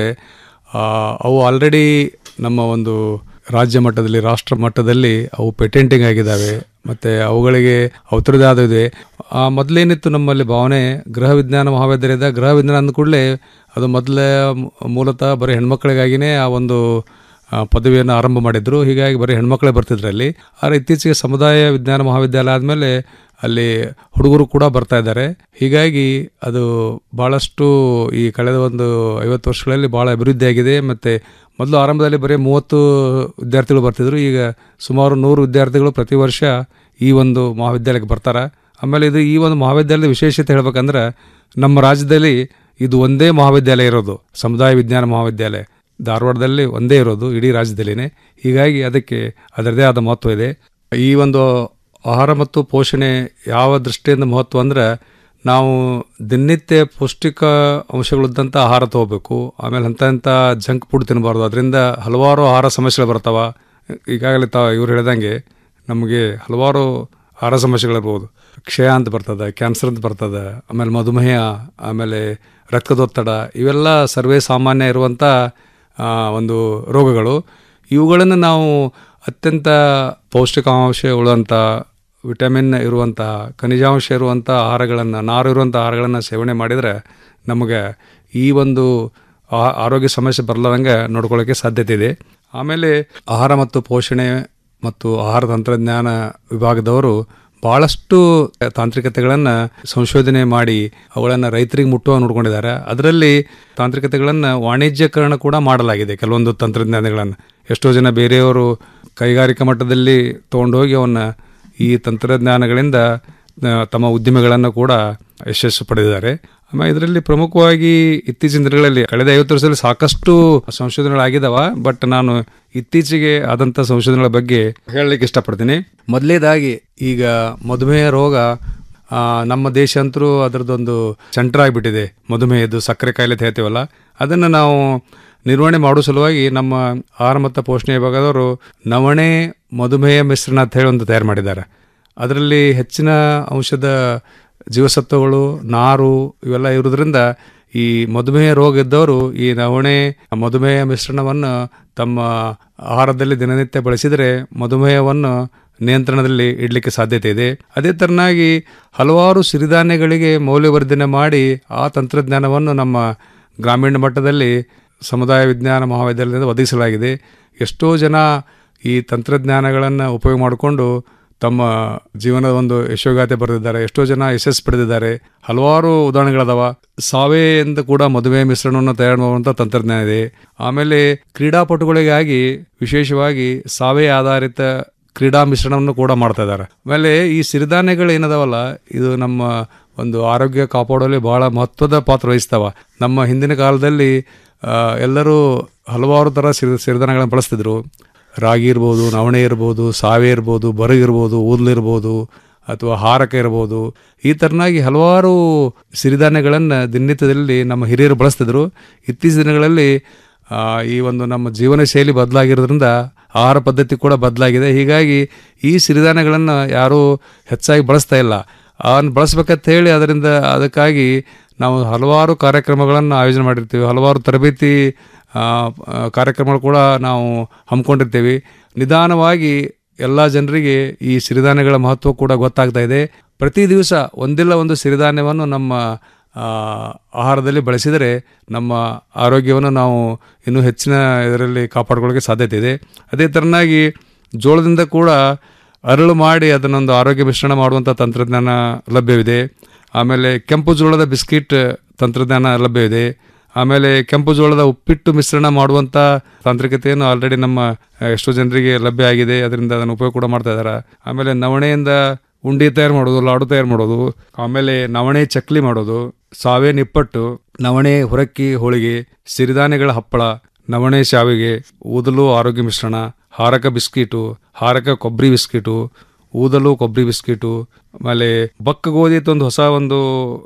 [SPEAKER 3] ಅವು ಆಲ್ರೆಡಿ ನಮ್ಮ ಒಂದು ರಾಜ್ಯ ಮಟ್ಟದಲ್ಲಿ ರಾಷ್ಟ್ರ ಮಟ್ಟದಲ್ಲಿ ಅವು ಪೇಟೆಂಟಿಂಗ್ ಆಗಿದ್ದಾವೆ ಮತ್ತು ಅವುಗಳಿಗೆ ಅವತರದೇ ಆದಿದೆ ಆ ಮೊದಲೇನಿತ್ತು ನಮ್ಮಲ್ಲಿ ಭಾವನೆ ಗೃಹ ವಿಜ್ಞಾನ ಮಹಾವಿದ್ಯಾಲಯದ ಗೃಹ ವಿಜ್ಞಾನ ಅಂದ ಕೂಡಲೇ ಅದು ಮೊದಲೇ ಮೂಲತಃ ಬರೀ ಹೆಣ್ಮಕ್ಳಿಗಾಗಿನೇ ಆ ಒಂದು ಆ, ಪದವಿಯನ್ನು ಆರಂಭ ಮಾಡಿದ್ರು ಹೀಗಾಗಿ ಬರೀ ಹೆಣ್ಮಕ್ಳೇ ಬರ್ತಿದ್ರು ಅಲ್ಲಿ ಆದರೆ ಇತ್ತೀಚೆಗೆ ಸಮುದಾಯ ವಿಜ್ಞಾನ ಮಹಾವಿದ್ಯಾಲಯ ಆದಮೇಲೆ ಅಲ್ಲಿ ಹುಡುಗರು ಕೂಡ ಬರ್ತಾ ಇದ್ದಾರೆ ಹೀಗಾಗಿ ಅದು ಭಾಳಷ್ಟು ಈ ಕಳೆದ ಒಂದು ಐವತ್ತು ವರ್ಷಗಳಲ್ಲಿ ಭಾಳ ಅಭಿವೃದ್ಧಿ ಆಗಿದೆ ಮತ್ತು ಮೊದಲು ಆರಂಭದಲ್ಲಿ ಬರೀ ಮೂವತ್ತು ವಿದ್ಯಾರ್ಥಿಗಳು ಬರ್ತಿದ್ರು ಈಗ ಸುಮಾರು ನೂರು ವಿದ್ಯಾರ್ಥಿಗಳು ಪ್ರತಿ ವರ್ಷ ಈ ಒಂದು ಮಹಾವಿದ್ಯಾಲಯಕ್ಕೆ ಬರ್ತಾರೆ ಆಮೇಲೆ ಇದು ಈ ಒಂದು ಮಹಾವಿದ್ಯಾಲಯದ ವಿಶೇಷತೆ ಹೇಳ್ಬೇಕಂದ್ರೆ ನಮ್ಮ ರಾಜ್ಯದಲ್ಲಿ ಇದು ಒಂದೇ ಮಹಾವಿದ್ಯಾಲಯ ಇರೋದು ಸಮುದಾಯ ವಿಜ್ಞಾನ ಮಹಾವಿದ್ಯಾಲಯ ಧಾರವಾಡದಲ್ಲಿ ಒಂದೇ ಇರೋದು ಇಡೀ ರಾಜ್ಯದಲ್ಲಿನೇ ಹೀಗಾಗಿ ಅದಕ್ಕೆ ಅದರದೇ ಆದ ಮಹತ್ವ ಇದೆ ಈ ಒಂದು ಆಹಾರ ಮತ್ತು ಪೋಷಣೆ ಯಾವ ದೃಷ್ಟಿಯಿಂದ ಮಹತ್ವ ಅಂದ್ರೆ ನಾವು ದಿನನಿತ್ಯ ಪೌಷ್ಟಿಕ ಅಂಶಗಳಿದ್ದಂಥ ಆಹಾರ ತಗೋಬೇಕು ಆಮೇಲೆ ಅಂಥ ಇಂಥ ಜಂಕ್ ಫುಡ್ ತಿನ್ನಬಾರ್ದು ಅದರಿಂದ ಹಲವಾರು ಆಹಾರ ಸಮಸ್ಯೆಗಳು ಬರ್ತಾವ ಈಗಾಗಲೇ ತಾ ಇವ್ರು ಹೇಳ್ದಂಗೆ ನಮಗೆ ಹಲವಾರು ಆಹಾರ ಸಮಸ್ಯೆಗಳಿರ್ಬೋದು ಕ್ಷಯ ಅಂತ ಬರ್ತದೆ ಕ್ಯಾನ್ಸರ್ ಅಂತ ಬರ್ತದೆ ಆಮೇಲೆ ಮಧುಮೇಹ ಆಮೇಲೆ ರಕ್ತದೊತ್ತಡ ಇವೆಲ್ಲ ಸರ್ವೇ ಸಾಮಾನ್ಯ ಇರುವಂಥ ಆ, ಒಂದು ರೋಗಗಳು ಇವುಗಳನ್ನು ನಾವು ಅತ್ಯಂತ ಪೌಷ್ಟಿಕಾಂಶ ಉಳ್ಳಂಥ ವಿಟಮಿನ್ ಇರುವಂಥ ಖನಿಜಾಂಶ ಇರುವಂಥ ಆಹಾರಗಳನ್ನು ನಾರು ಇರುವಂಥ ಆಹಾರಗಳನ್ನು ಸೇವನೆ ಮಾಡಿದರೆ ನಮಗೆ ಈ ಒಂದು ಆ- ಆರೋಗ್ಯ ಸಮಸ್ಯೆ ಬರಲಾರಂಗೆ ನೋಡ್ಕೊಳ್ಳೋಕ್ಕೆ ಸಾಧ್ಯತೆ ಇದೆ ಆಮೇಲೆ ಆಹಾರ ಮತ್ತು ಪೋಷಣೆ ಮತ್ತು ಆಹಾರ ತಂತ್ರಜ್ಞಾನ ವಿಭಾಗದವರು ಭಾಳಷ್ಟು ತಾಂತ್ರಿಕತೆಗಳನ್ನು ಸಂಶೋಧನೆ ಮಾಡಿ ಅವುಗಳನ್ನು ರೈತರಿಗೆ ಮುಟ್ಟುವ ನೋಡ್ಕೊಂಡಿದ್ದಾರೆ ಅದರಲ್ಲಿ ತಾಂತ್ರಿಕತೆಗಳನ್ನು ವಾಣಿಜ್ಯಕರಣ ಕೂಡ ಮಾಡಲಾಗಿದೆ ಕೆಲವೊಂದು ತಂತ್ರಜ್ಞಾನಗಳನ್ನು ಎಷ್ಟೋ ಜನ ಬೇರೆಯವರು ಕೈಗಾರಿಕಾ ಮಟ್ಟದಲ್ಲಿ ತೊಗೊಂಡೋಗಿ ಅವನ್ನ ಈ ತಂತ್ರಜ್ಞಾನಗಳಿಂದ ಆ, ತಮ್ಮ ಉದ್ದಿಮೆಗಳನ್ನು ಕೂಡ ಯಶಸ್ಸು ಪಡೆದಿದ್ದಾರೆ ಆಮೇಲೆ ಇದರಲ್ಲಿ ಪ್ರಮುಖವಾಗಿ ಇತ್ತೀಚಿನ ದಿನಗಳಲ್ಲಿ ಕಳೆದ ಐವತ್ತು ವರ್ಷದಲ್ಲಿ ಸಾಕಷ್ಟು ಸಂಶೋಧನೆಗಳಾಗಿದ್ದಾವ ಬಟ್ ನಾನು ಇತ್ತೀಚೆಗೆ ಆದಂಥ ಸಂಶೋಧನೆಗಳ ಬಗ್ಗೆ ಹೇಳಲಿಕ್ಕೆ ಇಷ್ಟಪಡ್ತೀನಿ ಮೊದಲೇದಾಗಿ ಈಗ ಮಧುಮೇಹ ರೋಗ ಆ, ನಮ್ಮ ದೇಶ ಅಂತರೂ ಅದರದ್ದೊಂದು ಸೆಂಟರ್ ಆಗಿಬಿಟ್ಟಿದೆ ಮಧುಮೇಹದ್ದು ಸಕ್ಕರೆ ಕಾಯಿಲೆ ಅಂತ ಹೇಳ್ತೀವಲ್ಲ ಅದನ್ನು ನಾವು ನಿರ್ವಹಣೆ ಮಾಡೋ ಸಲುವಾಗಿ ನಮ್ಮ ಆಹಾರ ಮತ್ತು ಪೋಷಣೆ ವಿಭಾಗದವರು ನವಣೆ ಮಧುಮೇಹ ಮಿಶ್ರಣ ಅಂತ ಹೇಳಿ ಒಂದು ತಯಾರು ಮಾಡಿದ್ದಾರೆ ಅದರಲ್ಲಿ ಹೆಚ್ಚಿನ ಅಂಶದ ಜೀವಸತ್ವಗಳು ನಾರು ಇವೆಲ್ಲ ಇರೋದ್ರಿಂದ ಈ ಮಧುಮೇಹ ರೋಗ ಇದ್ದವರು ಈ ನವಣೆ ಮಧುಮೇಹ ಮಿಶ್ರಣವನ್ನು ತಮ್ಮ ಆಹಾರದಲ್ಲಿ ದಿನನಿತ್ಯ ಬಳಸಿದರೆ ಮಧುಮೇಹವನ್ನು ನಿಯಂತ್ರಣದಲ್ಲಿ ಇಡಲಿಕ್ಕೆ ಸಾಧ್ಯತೆ ಇದೆ ಅದೇ ತರನಾಗಿ ಹಲವಾರು ಸಿರಿಧಾನ್ಯಗಳಿಗೆ ಮೌಲ್ಯವರ್ಧನೆ ಮಾಡಿ ಆ ತಂತ್ರಜ್ಞಾನವನ್ನು ನಮ್ಮ ಗ್ರಾಮೀಣ ಮಟ್ಟದಲ್ಲಿ ಸಮುದಾಯ ವಿಜ್ಞಾನ ಮಹಾವಿದ್ಯಾಲಯದಿಂದ ಒದಗಿಸಲಾಗಿದೆ ಎಷ್ಟೋ ಜನ ಈ ತಂತ್ರಜ್ಞಾನಗಳನ್ನು ಉಪಯೋಗ ಮಾಡಿಕೊಂಡು ತಮ್ಮ ಜೀವನದ ಒಂದು ಯಶೋಗಾಥೆ ಬರೆದಿದ್ದಾರೆ ಎಷ್ಟೋ ಜನ ಯಶಸ್ಸು ಪಡೆದಿದ್ದಾರೆ ಹಲವಾರು ಉದಾಹರಣೆಗಳದಾವ ಸಾವೆಯಿಂದ ಕೂಡ ಮದುವೆ ಮಿಶ್ರಣವನ್ನು ತಯಾರು ಮಾಡುವಂಥ ತಂತ್ರಜ್ಞಾನ ಇದೆ ಆಮೇಲೆ ಕ್ರೀಡಾಪಟುಗಳಿಗಾಗಿ ವಿಶೇಷವಾಗಿ ಸಾವೆ ಆಧಾರಿತ ಕ್ರೀಡಾ ಮಿಶ್ರಣವನ್ನು ಕೂಡ ಮಾಡ್ತಾ ಇದ್ದಾರೆ ಆಮೇಲೆ ಈ ಸಿರಿಧಾನ್ಯಗಳು ಏನದಾವಲ್ಲ ಇದು ನಮ್ಮ ಒಂದು ಆರೋಗ್ಯ ಕಾಪಾಡುವಲ್ಲಿ ಬಹಳ ಮಹತ್ವದ ಪಾತ್ರ ವಹಿಸ್ತಾವ ನಮ್ಮ ಹಿಂದಿನ ಕಾಲದಲ್ಲಿ ಆ, ಎಲ್ಲರೂ ಹಲವಾರು ಥರ ಸಿರಿ ಸಿರಿಧಾನ್ಯಗಳನ್ನು ಬಳಸ್ತಿದ್ರು ರಾಗಿ ಇರ್ಬೋದು ನವಣೆ ಇರ್ಬೋದು ಸಾವೆ ಇರ್ಬೋದು ಬರಗಿರ್ಬೋದು ಊದ್ಲಿರ್ಬೋದು ಅಥವಾ ಹಾರಕ ಇರ್ಬೋದು ಈ ಥರನಾಗಿ ಹಲವಾರು ಸಿರಿಧಾನ್ಯಗಳನ್ನು ದಿನನಿತ್ಯದಲ್ಲಿ ನಮ್ಮ ಹಿರಿಯರು ಬಳಸ್ತಿದ್ರು ಇತ್ತೀಚಿನ ದಿನಗಳಲ್ಲಿ ಆ, ಈ ಒಂದು ನಮ್ಮ ಜೀವನ ಶೈಲಿ ಬದಲಾಗಿರೋದ್ರಿಂದ ಆಹಾರ ಪದ್ಧತಿ ಕೂಡ ಬದಲಾಗಿದೆ ಹೀಗಾಗಿ ಈ ಸಿರಿಧಾನ್ಯಗಳನ್ನು ಯಾರೂ ಹೆಚ್ಚಾಗಿ ಬಳಸ್ತಾ ಇಲ್ಲ ಅವನ್ನ ಬಳಸ್ಬೇಕಂತ ಹೇಳಿ ಅದರಿಂದ ಅದಕ್ಕಾಗಿ ನಾವು ಹಲವಾರು ಕಾರ್ಯಕ್ರಮಗಳನ್ನು ಆಯೋಜನೆ ಮಾಡಿರ್ತೀವಿ ಹಲವಾರು ತರಬೇತಿ ಆ, ಆ, ಕಾರ್ಯಕ್ರಮಗಳು ಕೂಡ ನಾವು ಹಮ್ಮಿಕೊಂಡಿರ್ತೀವಿ ನಿಧಾನವಾಗಿ ಎಲ್ಲ ಜನರಿಗೆ ಈ ಸಿರಿಧಾನ್ಯಗಳ ಮಹತ್ವ ಕೂಡ ಗೊತ್ತಾಗ್ತಾ ಇದೆ ಪ್ರತಿ ದಿವಸ ಒಂದಿಲ್ಲ ಒಂದು ಸಿರಿಧಾನ್ಯವನ್ನು ನಮ್ಮ ಆ, ಆಹಾರದಲ್ಲಿ ಬಳಸಿದರೆ ನಮ್ಮ ಆರೋಗ್ಯವನ್ನು ನಾವು ಇನ್ನೂ ಹೆಚ್ಚಿನ ಇದರಲ್ಲಿ ಕಾಪಾಡ್ಕೊಳ್ಳೋಕ್ಕೆ ಸಾಧ್ಯತೆ ಇದೆ ಅದೇ ಥರನಾಗಿ ಜೋಳದಿಂದ ಕೂಡ ಅರಳು ಮಾಡಿ ಅದನ್ನೊಂದು ಆರೋಗ್ಯ ಮಿಶ್ರಣ ಮಾಡುವಂಥ ತಂತ್ರಜ್ಞಾನ ಲಭ್ಯವಿದೆ ಆಮೇಲೆ ಕೆಂಪು ಜೋಳದ ಬಿಸ್ಕಿಟ್ ತಂತ್ರಜ್ಞಾನ ಲಭ್ಯವಿದೆ ಆಮೇಲೆ ಕೆಂಪು ಜೋಳದ ಉಪ್ಪಿಟ್ಟು ಮಿಶ್ರಣ ಮಾಡುವಂಥ ತಾಂತ್ರಿಕತೆಯನ್ನು ಆಲ್ರೆಡಿ ನಮ್ಮ ಆ, ಎಷ್ಟೋ ಜನರಿಗೆ ಲಭ್ಯ ಆಗಿದೆ ಅದರಿಂದ ಅದನ್ನು ಉಪಯೋಗ ಕೂಡ ಮಾಡ್ತಾ ಇದ್ದಾರೆ ಆಮೇಲೆ ನವಣೆಯಿಂದ ಉಂಡೆ ತಯಾರು ಮಾಡೋದು ಲಾಡು ತಯಾರು ಮಾಡೋದು ಆಮೇಲೆ ನವಣೆ ಚಕ್ಲಿ ಮಾಡೋದು ಸಾವೆ ನಿಪ್ಪಟ್ಟು ನವಣೆ ಹುರಕ್ಕಿ ಹೋಳಿಗೆ ಸಿರಿಧಾನ್ಯಗಳ ಹಪ್ಪಳ ನವಣೆ ಶಾವಿಗೆ ಊದಲು ಆರೋಗ್ಯ ಮಿಶ್ರಣ ಹಾರಕ ಬಿಸ್ಕಿಟು ಹಾರಕ ಕೊಬ್ಬರಿ ಬಿಸ್ಕಿಟು ಊದಲು ಕೊಬ್ಬರಿ ಬಿಸ್ಕಿಟು ಆಮೇಲೆ ಬಕ್ಕ ಗೋಧಿ ಅಂತ ಒಂದು ಹೊಸ ಒಂದು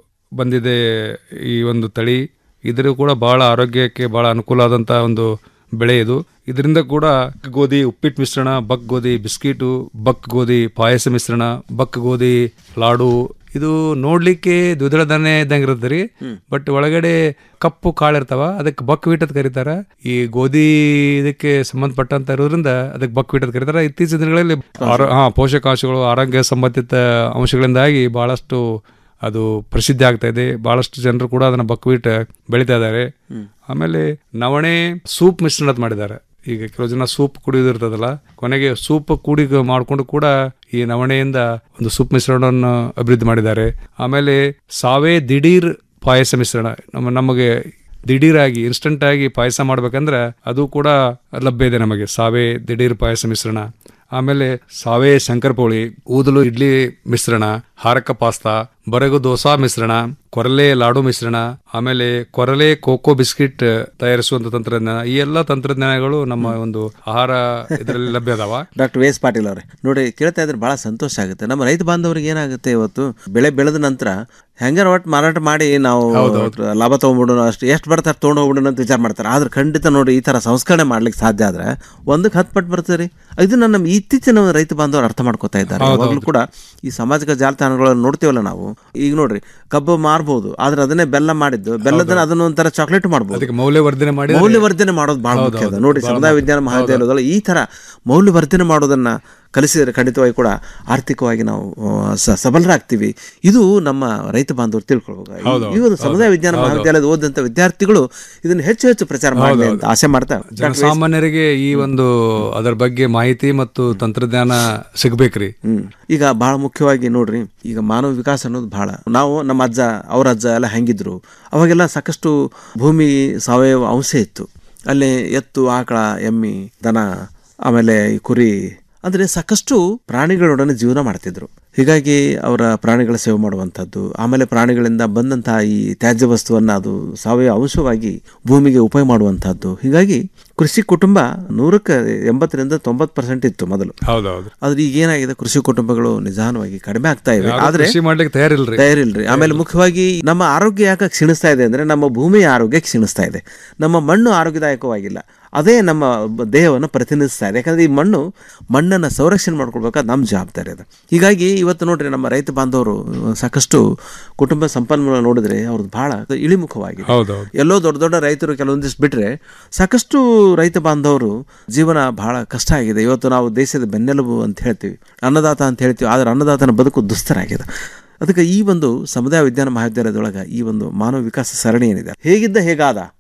[SPEAKER 3] ಬಂದಿದೆ ಈ ಒಂದು ತಳಿ ಇದ್ರ ಕೂಡ ಬಹಳ ಆರೋಗ್ಯಕ್ಕೆ ಬಹಳ ಅನುಕೂಲ ಆದಂಥ ಒಂದು ಬೆಳೆ ಇದು ಇದರಿಂದ ಕೂಡ ಗೋಧಿ ಉಪ್ಪಿಟ್ಟು ಮಿಶ್ರಣ ಬಕ್ ಗೋಧಿ ಬಿಸ್ಕಿಟು ಬಕ್ ಗೋಧಿ ಪಾಯಸ ಮಿಶ್ರಣ ಬಕ್ ಗೋಧಿ ಲಾಡು ಇದು ನೋಡ್ಲಿಕ್ಕೆ ದ್ವಿದಳ ಧಾನ್ಯ ಇದ್ದಂಗೆ ಇರುತ್ತೆ ರೀ ಬಟ್ ಒಳಗಡೆ ಕಪ್ಪು ಕಾಳು ಇರ್ತಾವ ಅದಕ್ಕೆ ಬಕ್ ವೀಟ್ ಅಂತ ಕರೀತಾರ ಈ ಗೋಧಿ ಇದಕ್ಕೆ ಸಂಬಂಧಪಟ್ಟಂತ ಇರೋದ್ರಿಂದ ಅದಕ್ಕೆ ಬಕ್ ವೀಟ್ ಅಂತ ಕರೀತಾರ ಇತ್ತೀಚಿನ ದಿನಗಳಲ್ಲಿ ಆರೋ- ಹಾ ಪೋಷಕಾಂಶಗಳು ಆರೋಗ್ಯ ಸಂಬಂಧಿತ ಅಂಶಗಳಿಂದಾಗಿ ಬಹಳಷ್ಟು ಅದು ಪ್ರಸಿದ್ಧಿ ಆಗ್ತಾ ಇದೆ ಬಹಳಷ್ಟು ಜನರು ಕೂಡ ಅದನ್ನ ಬಕ್ವೀಟ್ ಬೆಳಿತಾ ಇದ್ದಾರೆ ಆಮೇಲೆ ನವಣೆ ಸೂಪ್ ಮಿಶ್ರಣ ಅಂತ ಮಾಡಿದ್ದಾರೆ ಈಗ ಕೆಲವು ಜನ ಸೂಪ್ ಕುಡಿಯೋದಿರ್ತದಲ್ಲ ಕೊನೆಗೆ ಸೂಪ್ ಕೂಡಿ ಮಾಡಿಕೊಂಡು ಕೂಡ ಈ ನವಣೆಯಿಂದ ಒಂದು ಸೂಪ್ ಮಿಶ್ರಣವನ್ನು ಅಭಿವೃದ್ಧಿ ಮಾಡಿದ್ದಾರೆ ಆಮೇಲೆ ಸಾವೆ ದಿಢೀರ್ ಪಾಯಸ ಮಿಶ್ರಣ ನಮ್ಮ ನಮಗೆ ದಿಢೀರಾಗಿ ಇನ್ಸ್ಟಂಟ್ ಆಗಿ ಪಾಯಸ ಮಾಡ್ಬೇಕಂದ್ರೆ ಅದು ಕೂಡ ಲಭ್ಯ ಇದೆ ನಮಗೆ ಸಾವೆ ದಿಢೀರ್ ಪಾಯಸ ಮಿಶ್ರಣ ಆಮೇಲೆ ಸಾವೆ ಶಂಕರಪೋಳಿ ಊದಲು ಇಡ್ಲಿ ಮಿಶ್ರಣ ಹಾರಕ ಪಾಸ್ತಾ ಬರಗು ದೋಸಾ ಮಿಶ್ರಣ ಕೊರಲೆ ಲಾಡು ಮಿಶ್ರಣ ಆಮೇಲೆ ಕೊರಲೆ ಕೋಕೋ ಬಿಸ್ಕಿಟ್ ತಯಾರಿಸುವಂತ ತಂತ್ರಜ್ಞಾನ ಈ ಎಲ್ಲ ತಂತ್ರಜ್ಞಾನಗಳು ನಮ್ಮ ಒಂದು ಆಹಾರ ಇದರಲ್ಲಿ ಲಭ್ಯ ಅದಾವ
[SPEAKER 2] ಡಾಕ್ಟರ್ ವಿ ಎಸ್ ಪಾಟೀಲ್ ಅವರೇ ನೋಡಿ ಕೇಳ್ತಾ ಇದ್ರೆ ಬಹಳ ಸಂತೋಷ ಆಗುತ್ತೆ ನಮ್ಮ ರೈತ ಬಾಂಧವರಿಗೆ ಏನಾಗುತ್ತೆ ಇವತ್ತು ಬೆಳೆ ಬೆಳೆದ ನಂತರ ಹೆಂಗಾರ ಒಟ್ಟು ಮಾರಾಟ ಮಾಡಿ ನಾವು ಲಾಭ ತಗೊಂಡ್ಬಿಡೋಣ ಅಷ್ಟು ಎಷ್ಟು ಬರ್ತಾರೆ ತೊಗೊಂಡು ಹೋಗ್ಬಿಡೋಣ ಅಂತ ವಿಚಾರ ಮಾಡ್ತಾರೆ ಆದ್ರೆ ಖಂಡಿತ ನೋಡಿ ಈ ತರ ಸಂಸ್ಕರಣೆ ಮಾಡ್ಲಿಕ್ಕೆ ಸಾಧ್ಯ ಆದ್ರೆ ಒಂದಕ್ಕೆ ಹತ್ತು ಪಟ್ಟು ಬರ್ತದೆ ರೀ ಇದನ್ನ ನಮ್ಮ ಇತ್ತೀಚಿನ ರೈತ ಬಾಂಧವರು ಅರ್ಥ ಮಾಡ್ಕೋತಾ ಇದ್ದಾರೆ
[SPEAKER 3] ಹೌದು,
[SPEAKER 2] ಯಾವಾಗಲೂ ಕೂಡ ಈ ಸಾಮಾಜಿಕ ಜಾಲತಾಣಗಳನ್ನು ನೋಡ್ತೀವಲ್ಲ ನಾವು ಈಗ ನೋಡ್ರಿ ಕಬ್ಬು ಮಾರ್ಬೋದು ಆದ್ರೆ ಅದನ್ನೇ ಬೆಲ್ಲ ಮಾಡಿದ್ದು ಬೆಲ್ಲದನ್ನ ಅದನ್ನ ಒಂಥರ ಚಾಕ್ಲೇಟ್ ಮಾಡ್ಬೋದು
[SPEAKER 3] ಅದಕ್ಕೆ ಮೌಲ್ಯವರ್ಧನೆ ಮಾಡಿ
[SPEAKER 2] ಮೌಲ್ಯವರ್ಧನೆ ಮಾಡೋದು ಬಹಳ
[SPEAKER 3] ಹೌದು,
[SPEAKER 2] ಮುಖ್ಯ ಅದ
[SPEAKER 3] ಹೌದು.
[SPEAKER 2] ನೋಡಿ
[SPEAKER 3] ಬಹಳ
[SPEAKER 2] ಸಮುದಾಯ ವಿಜ್ಞಾನ
[SPEAKER 3] ಹೌದು.
[SPEAKER 2] ಮಹಾವಿದ್ಯಾಲಯದಲ್ಲಿ ಈ ತರ ಮೌಲ್ಯವರ್ಧನೆ ಮಾಡೋದನ್ನ ಕಲಿಸಿದರೆ ಖಂಡಿತವಾಗಿ ಕೂಡ ಆರ್ಥಿಕವಾಗಿ ನಾವು ಆ, ಸ- ಸಬಲರಾಗ್ತೀವಿ ಇದು ನಮ್ಮ ರೈತ ಬಾಂಧವರು ತಿಳ್ಕೊಳ್ಬೇಕು ಈ-
[SPEAKER 3] ಹೌದು,
[SPEAKER 2] ಈ ಒಂದು
[SPEAKER 3] ಹೌದು.
[SPEAKER 2] ಸಮುದಾಯ ವಿಜ್ಞಾನ
[SPEAKER 3] ಹೌದು.
[SPEAKER 2] ಮಹಾವಿದ್ಯಾಲಯದ ಓದಂತ ವಿದ್ಯಾರ್ಥಿಗಳು ಇದನ್ನ ಹೆಚ್ಚು ಹೆಚ್ಚು ಪ್ರಚಾರ ಮಾಡಲಿ ಅಂತ ಆಸೆ ಮಾಡ್ತಾ
[SPEAKER 3] ಜನಸಾಮಾನ್ಯರಿಗೆ ಈ ಒಂದು ಅದರ ಬಗ್ಗೆ ಮಾಹಿತಿ ಮತ್ತು ತಂತ್ರಜ್ಞಾನ ಸಿಗ್ಬೇಕ್ರಿ
[SPEAKER 2] ಹ್ಮ್ ಈಗ ಬಹಳ ಮುಖ್ಯವಾಗಿ ನೋಡ್ರಿ ಈಗ ಮಾನವ ವಿಕಾಸ ಅನ್ನೋದು ಬಹಳ ನಾವು ನಮ್ಮ ಅಜ್ಜ ಅವ್ರ ಅಜ್ಜ ಎಲ್ಲ ಹೆಂಗಿದ್ರು ಅವಾಗೆಲ್ಲ ಸಾಕಷ್ಟು ಭೂಮಿ ಸಾವಯವ ಅಂಶ ಇತ್ತು ಅಲ್ಲಿ ಎತ್ತು ಆಕಳ ಎಮ್ಮಿ ದನ ಆಮೇಲೆ ಈ ಕುರಿ ಅಂದ್ರೆ ಸಾಕಷ್ಟು ಪ್ರಾಣಿಗಳೊಡನೆ ಜೀವನ ಮಾಡ್ತಿದ್ರು ಹೀಗಾಗಿ ಅವರ ಪ್ರಾಣಿಗಳ ಸೇವೆ ಮಾಡುವಂಥದ್ದು ಆಮೇಲೆ ಪ್ರಾಣಿಗಳಿಂದ ಬಂದಂತಹ ಈ ತ್ಯಾಜ್ಯ ವಸ್ತುವನ್ನು ಅದು ಸಾವಯವ ಅಂಶವಾಗಿ ಭೂಮಿಗೆ ಉಪಯೋಗ ಮಾಡುವಂಥದ್ದು ಹೀಗಾಗಿ ಕೃಷಿ ಕುಟುಂಬ ನೂರಕ್ಕೆ ಎಂಬತ್ತರಿಂದ ತೊಂಬತ್ತು ಪರ್ಸೆಂಟ್ ಇತ್ತು ಮೊದಲು
[SPEAKER 3] ಹೌದೌದು
[SPEAKER 2] ಆದ್ರೆ ಈಗ ಏನಾಗಿದೆ ಕೃಷಿ ಕುಟುಂಬಗಳು ನಿಧಾನವಾಗಿ ಕಡಿಮೆ ಆಗ್ತಾ ಇವೆ
[SPEAKER 3] ಯಾರು
[SPEAKER 2] ಆದ್ರೆ
[SPEAKER 3] ಕೃಷಿ ಮಾಡ್ಲಿಕ್ಕೆ ತಯಾರಿಲ್ರಿ
[SPEAKER 2] ತಯಾರಿಲ್ರಿ ಆಮೇಲೆ ಮುಖ್ಯವಾಗಿ ನಮ್ಮ ಆರೋಗ್ಯ ಯಾಕೆ ಕ್ಷೀಣಿಸ್ತಾ ಇದೆ ಅಂದ್ರೆ ನಮ್ಮ ಭೂಮಿಯ ಆರೋಗ್ಯ ಕ್ಷೀಣಿಸ್ತಾ ಇದೆ ನಮ್ಮ ಮಣ್ಣು ಆರೋಗ್ಯದಾಯಕವಾಗಿಲ್ಲ ಅದೇ ನಮ್ಮ ಬ- ದೇಹವನ್ನು ಪ್ರತಿನಿಧಿಸ್ತಾ ಇದೆ ಯಾಕಂದ್ರೆ ಈ ಮಣ್ಣು ಮಣ್ಣನ್ನು ಸಂರಕ್ಷಣೆ ಮಾಡ್ಕೊಳ್ಬೇಕಾದ್ರೆ ನಮ್ಮ ಜವಾಬ್ದಾರಿ ಅದು ಹೀಗಾಗಿ ಇವತ್ತು ನೋಡ್ರಿ ನಮ್ಮ ರೈತ ಬಾಂಧವರು ಸಾಕಷ್ಟು ಕುಟುಂಬ ಸಂಪನ್ಮೂಲ ನೋಡಿದ್ರೆ ಅವ್ರದ್ದು ಬಹಳ ಇಳಿಮುಖವಾಗಿದೆ
[SPEAKER 3] ಹೌದೌದು
[SPEAKER 2] ಎಲ್ಲೋ ದೊಡ್ಡ ದೊಡ್ಡ ರೈತರು ಕೆಲವೊಂದಿಷ್ಟು ಬಿಟ್ರೆ ಸಾಕಷ್ಟು ರೈತ ಬಾಂಧವರು ಜೀವನ ಬಹಳ ಕಷ್ಟ ಆಗಿದೆ ಇವತ್ತು ನಾವು ದೇಶದ ಬೆನ್ನೆಲುಬು ಅಂತ ಹೇಳ್ತೀವಿ ಅನ್ನದಾತ ಅಂತ ಹೇಳ್ತೀವಿ ಆದರೆ ಅನ್ನದಾತನ ಬದುಕು ದುಸ್ತರ ಆಗಿದೆ ಅದಕ್ಕೆ ಈ ಒಂದು ಸಮುದಾಯ ವಿಜ್ಞಾನ ಮಹಾವಿದ್ಯಾಲಯದೊಳಗೆ ಈ ಒಂದು ಮಾನವ ವಿಕಾಸ ಸರಣಿ ಏನಿದೆ ಹೇಗಿದ್ದ ಹೇಗಾದ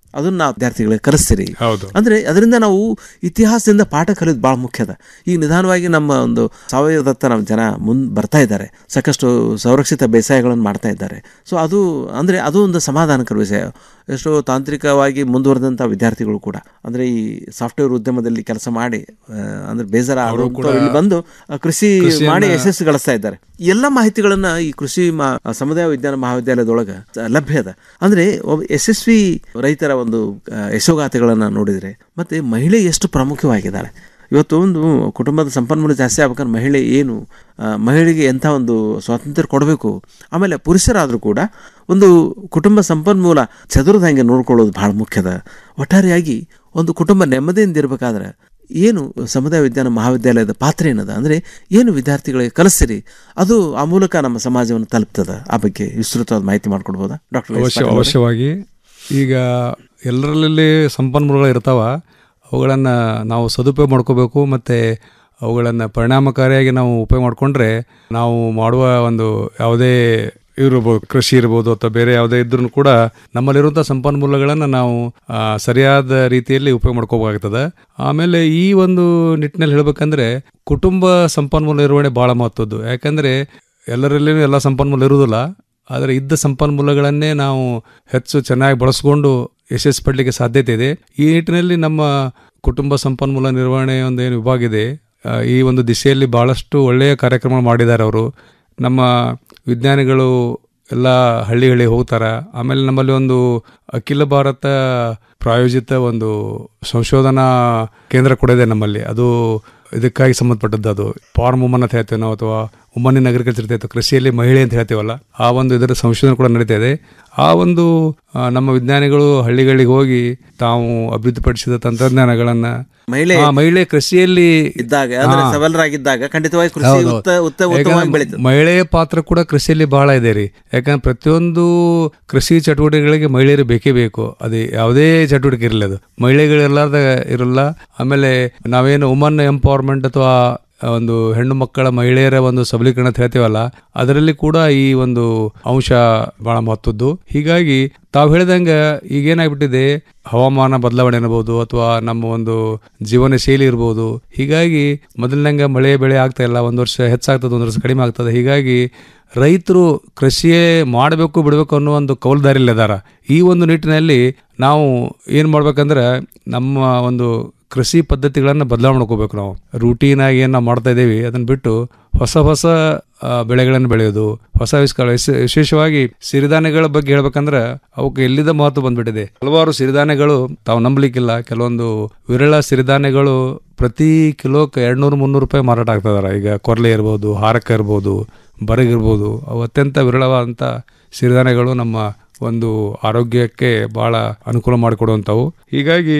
[SPEAKER 2] ಅದನ್ನ ನಾವು ವಿದ್ಯಾರ್ಥಿಗಳಿಗೆ ಕಲಿಸ್ತೀರಿ
[SPEAKER 3] ಹೌದು.
[SPEAKER 2] ಅಂದ್ರೆ ಅದರಿಂದ ನಾವು ಇತಿಹಾಸದಿಂದ ಪಾಠ ಕಲಿಯೋದು ಬಹಳ ಮುಖ್ಯದ ಈಗ ನಿಧಾನವಾಗಿ ನಮ್ಮ ಒಂದು ಸಾವಯವದತ್ತ ನಮ್ಮ ಜನ ಮುಂದೆ ಬರ್ತಾ ಇದ್ದಾರೆ ಸಾಕಷ್ಟು ಸಂರಕ್ಷಿತ ಬೇಸಾಯಗಳನ್ನು ಮಾಡ್ತಾ ಇದ್ದಾರೆ ಸೊ ಅದು ಅಂದ್ರೆ ಅದು ಒಂದು ಸಮಾಧಾನಕರ ವಿಷಯ ಎಷ್ಟೋ ತಾಂತ್ರಿಕವಾಗಿ ಮುಂದುವರೆದಂಥ ವಿದ್ಯಾರ್ಥಿಗಳು ಕೂಡ ಅಂದ್ರೆ ಈ ಸಾಫ್ಟ್ವೇರ್ ಉದ್ಯಮದಲ್ಲಿ ಕೆಲಸ ಮಾಡಿ ಆ, ಅಂದ್ರೆ ಬೇಜಾರ
[SPEAKER 3] ಅವರು
[SPEAKER 2] ಆಗುವಂಥವ್ರು
[SPEAKER 3] ಕೂಡ
[SPEAKER 2] ಇಲ್ಲಿ ಬಂದು ಆ, ಕೃಷಿ
[SPEAKER 3] ಕೃಷಿಯನ್ನ-
[SPEAKER 2] ಮಾಡಿ ಯಶಸ್ಸು ಗಳಿಸ್ತಾ ಇದ್ದಾರೆ ಈ ಎಲ್ಲ ಮಾಹಿತಿಗಳನ್ನ ಈ ಕೃಷಿ ಮಾ ಸಮುದಾಯ ವಿಜ್ಞಾನ ಮಹಾವಿದ್ಯಾಲಯದೊಳಗ ಲಭ್ಯ ಅದ ಅಂದ್ರೆ ಒಬ್ಬ ಯಶಸ್ವಿ ರೈತರ ಒಂದು ಆ, ಯಶೋಗಾಥೆಗಳನ್ನ ನೋಡಿದ್ರೆ ಮತ್ತೆ ಮಹಿಳೆ ಎಷ್ಟು ಪ್ರಾಮುಖ್ಯವಾಗಿದ್ದಾಳೆ ಇವತ್ತು ಒಂದು ಕುಟುಂಬದ ಸಂಪನ್ಮೂಲ ಜಾಸ್ತಿ ಆಗ್ಬೇಕಾದ್ರೆ ಮಹಿಳೆ ಏನು ಆ, ಮಹಿಳೆಗೆ ಎಂಥ ಒಂದು ಸ್ವಾತಂತ್ರ್ಯ ಕೊಡಬೇಕು ಆಮೇಲೆ ಪುರುಷರಾದರೂ ಕೂಡ ಒಂದು ಕುಟುಂಬ ಸಂಪನ್ಮೂಲ ಚದುರದಂಗೆ ನೋಡ್ಕೊಳ್ಳೋದು ಭಾಳ ಮುಖ್ಯದ ಒಟ್ಟಾರೆಯಾಗಿ ಒಂದು ಕುಟುಂಬ ನೆಮ್ಮದಿಯಿಂದ ಇರಬೇಕಾದ್ರೆ ಏನು ಸಮುದಾಯ ವಿಜ್ಞಾನ ಮಹಾವಿದ್ಯಾಲಯದ ಪಾತ್ರ ಏನದ ಅಂದರೆ ಏನು ವಿದ್ಯಾರ್ಥಿಗಳಿಗೆ ಕಲಿಸ್ತೀರಿ ಅದು ಆ ಮೂಲಕ ನಮ್ಮ ಸಮಾಜವನ್ನು ತಲುಪ್ತದ ಆ ಬಗ್ಗೆ ವಿಸ್ತೃತವಾದ ಮಾಹಿತಿ ಮಾಡ್ಕೊಡ್ಬೋದಾ ಡಾಕ್ಟರ್
[SPEAKER 3] ಅವಶ್ಯ ಅವಶ್ಯವಾಗಿ ಈಗ ಎಲ್ಲರಲ್ಲಿ ಸಂಪನ್ಮೂಲಗಳು ಇರ್ತಾವ ಅವುಗಳನ್ನು ನಾವು ಸದುಪಯೋಗ ಮಾಡ್ಕೋಬೇಕು ಮತ್ತು ಅವುಗಳನ್ನು ಪರಿಣಾಮಕಾರಿಯಾಗಿ ನಾವು ಉಪಯೋಗ ಮಾಡಿಕೊಂಡ್ರೆ ನಾವು ಮಾಡುವ ಒಂದು ಯಾವುದೇ ಇರ್ಬೋದು ಕೃಷಿ ಇರ್ಬೋದು ಅಥವಾ ಬೇರೆ ಯಾವುದೇ ಇದ್ರೂ ಕೂಡ ನಮ್ಮಲ್ಲಿರುವಂಥ ಸಂಪನ್ಮೂಲಗಳನ್ನು ನಾವು ಆ, ಸರಿಯಾದ ರೀತಿಯಲ್ಲಿ ಉಪಯೋಗ ಮಾಡ್ಕೋಬೇಕಾಗ್ತದೆ ಆಮೇಲೆ ಈ ಒಂದು ನಿಟ್ಟಿನಲ್ಲಿ ಹೇಳ್ಬೇಕಂದ್ರೆ ಕುಟುಂಬ ಸಂಪನ್ಮೂಲ ನಿರ್ವಹಣೆ ಭಾಳ ಮಹತ್ವದ್ದು ಯಾಕಂದರೆ ಎಲ್ಲರಲ್ಲಿಯೂ ಎಲ್ಲ ಸಂಪನ್ಮೂಲ ಇರುವುದಿಲ್ಲ ಆದರೆ ಇದ್ದ ಸಂಪನ್ಮೂಲಗಳನ್ನೇ ನಾವು ಹೆಚ್ಚು ಚೆನ್ನಾಗಿ ಬಳಸ್ಕೊಂಡು ಯಶಸ್ಸು ಪಡಲಿಕ್ಕೆ ಸಾಧ್ಯತೆ ಇದೆ ಈ ನಿಟ್ಟಿನಲ್ಲಿ ನಮ್ಮ ಕುಟುಂಬ ಸಂಪನ್ಮೂಲ ನಿರ್ವಹಣೆ ಒಂದು ಏನು ವಿಭಾಗ ಇದೆ ಆ, ಈ ಒಂದು ದಿಶೆಯಲ್ಲಿ ಬಹಳಷ್ಟು ಒಳ್ಳೆಯ ಕಾರ್ಯಕ್ರಮ ಮಾಡಿದ್ದಾರೆ ಅವರು ನಮ್ಮ ವಿಜ್ಞಾನಿಗಳು ಎಲ್ಲ ಹಳ್ಳಿ ಹಳ್ಳಿ ಹೋಗ್ತಾರೆ ಆಮೇಲೆ ನಮ್ಮಲ್ಲಿ ಒಂದು ಅಖಿಲ ಭಾರತ ಪ್ರಾಯೋಜಿತ ಒಂದು ಸಂಶೋಧನಾ ಕೇಂದ್ರ ಕೂಡ ಇದೆ ನಮ್ಮಲ್ಲಿ ಅದು ಇದಕ್ಕಾಗಿ ಸಂಬಂಧಪಟ್ಟದ್ದು ಅದು ಫಾರ್ಮ್ ವುಮನ್ ಅಂತ ಹೇಳ್ತೇವೆ ನಾವು ಅಥವಾ ವುಮನ್ ಇನ್ ಅಗ್ರಿಕಲ್ಚರ್ ಇರ್ತೈತೆ ಕೃಷಿಯಲ್ಲಿ ಮಹಿಳೆ ಅಂತ ಹೇಳ್ತೀವಲ್ಲ ಆ ಒಂದು ಇದರ ಸಂಶೋಧನೆ ಕೂಡ ನಡೀತಾ ಇದೆ ಆ ಒಂದು ಆ, ನಮ್ಮ ವಿಜ್ಞಾನಿಗಳು ಹಳ್ಳಿಗಳಿಗೆ ಹೋಗಿ ತಾವು ಅಭಿವೃದ್ಧಿಪಡಿಸಿದ ತಂತ್ರಜ್ಞಾನಗಳನ್ನ
[SPEAKER 2] ಮಹಿಳೆ
[SPEAKER 3] ಆ, ಮಹಿಳೆ ಕೃಷಿಯಲ್ಲಿ
[SPEAKER 2] ಇದ್ದಾಗ ಅಂದ್ರೆ
[SPEAKER 3] ಹಾ.
[SPEAKER 2] ಸಬಲರಾಗಿದ್ದಾಗ ಖಂಡಿತವಾಗಿ ಕೃಷಿ
[SPEAKER 3] ಹೌದು,
[SPEAKER 2] ಉತ್ತ
[SPEAKER 3] ಹೌದು.
[SPEAKER 2] ಉತ್ತ ಉತ್ತಮವಾಗಿ
[SPEAKER 3] ಯಾಕಂದ್ರೆ
[SPEAKER 2] ಬೆಳೀತದೆ
[SPEAKER 3] ಮಹಿಳೆಯ ಪಾತ್ರ ಕೂಡ ಕೃಷಿಯಲ್ಲಿ ಬಹಳ ಇದೆ ರೀ ಯಾಕಂದ್ರೆ ಪ್ರತಿಯೊಂದು ಕೃಷಿ ಚಟುವಟಿಕೆಗಳಿಗೆ ಮಹಿಳೆಯರು ಬೇಕೇ ಬೇಕು ಅದು ಯಾವುದೇ ಚಟುವಟಿಕೆ ಇರಲಿ ಅದು ಮಹಿಳೆಗಳಿರ್ಲಾರ್ದ ಇರಲ್ಲ ಆಮೇಲೆ ನಾವೇನು ವುಮನ್ ಎಂಪವರ್ಮೆಂಟ್ ಅಥವಾ ಒಂದು ಹೆಣ್ಣು ಮಕ್ಕಳ ಮಹಿಳೆಯರ ಒಂದು ಸಬಲೀಕರಣ ಅಂತ ಹೇಳ್ತೀವಲ್ಲ ಅದರಲ್ಲಿ ಕೂಡ ಈ ಒಂದು ಅಂಶ ಬಹಳ ಮಹತ್ವದ್ದು ಹೀಗಾಗಿ ತಾವು ಹೇಳಿದಂಗ ಈಗೇನಾಗ್ಬಿಟ್ಟಿದೆ ಹವಾಮಾನ ಬದಲಾವಣೆ ಇರಬಹುದು ಅಥವಾ ನಮ್ಮ ಒಂದು ಜೀವನ ಶೈಲಿ ಇರ್ಬೋದು ಹೀಗಾಗಿ ಮೊದಲಿನಂಗೆ ಮಳೆ ಬೆಳೆ ಆಗ್ತಾ ಇಲ್ಲ ಒಂದು ವರ್ಷ ಹೆಚ್ಚಾಗ್ತದೆ ಒಂದು ವರ್ಷ ಕಡಿಮೆ ಆಗ್ತದೆ ಹೀಗಾಗಿ ರೈತರು ಕೃಷಿಯೇ ಮಾಡಬೇಕು ಬಿಡಬೇಕು ಅನ್ನೋ ಒಂದು ಕೌಲ್ದಾರಿಯಲ್ಲಿ ಇದಾರ ಈ ಒಂದು ನಿಟ್ಟಿನಲ್ಲಿ ನಾವು ಏನು ಮಾಡ್ಬೇಕಂದ್ರೆ ನಮ್ಮ ಒಂದು ಕೃಷಿ ಪದ್ಧತಿಗಳನ್ನು ಬದಲಾವಣೆ ಮಾಡ್ಕೋಬೇಕು ನಾವು ರೂಟೀನ್ ಆಗಿ ಏನು ನಾವು ಮಾಡ್ತಾ ಇದ್ದೀವಿ ಅದನ್ನ ಬಿಟ್ಟು ಹೊಸ ಹೊಸ ಆ, ಬೆಳೆಗಳನ್ನು ಬೆಳೆಯೋದು ಹೊಸ ಆವಿಷ್ಕಾರ ವಿಶೇ- ವಿಶೇಷವಾಗಿ ಸಿರಿಧಾನ್ಯಗಳ ಬಗ್ಗೆ ಹೇಳ್ಬೇಕಂದ್ರೆ ಅವಕ್ಕೆ ಎಲ್ಲಿದ ಮಹತ್ವ ಬಂದ್ಬಿಟ್ಟಿದೆ ಹಲವಾರು ಸಿರಿಧಾನ್ಯಗಳು ತಾವು ನಂಬಲಿಕ್ಕಿಲ್ಲ ಕೆಲವೊಂದು ವಿರಳ ಸಿರಿಧಾನ್ಯಗಳು ಪ್ರತಿ ಕಿಲೋಕ್ಕೆ ಎರಡ್ನೂರು ಮುನ್ನೂರು ರೂಪಾಯಿ ಮಾರಾಟ ಆಗ್ತದಾರ ಈಗ ಕೊರ್ಲೆ ಇರ್ಬೋದು ಹಾರಕ ಇರ್ಬೋದು ಬರಗಿರ್ಬೋದು ಅವು ಅತ್ಯಂತ ವಿರಳವಾದಂಥ ಸಿರಿಧಾನ್ಯಗಳು ನಮ್ಮ ಒಂದು ಆರೋಗ್ಯಕ್ಕೆ ಬಹಳ ಅನುಕೂಲ ಮಾಡಿಕೊಡುವಂಥವು ಹೀಗಾಗಿ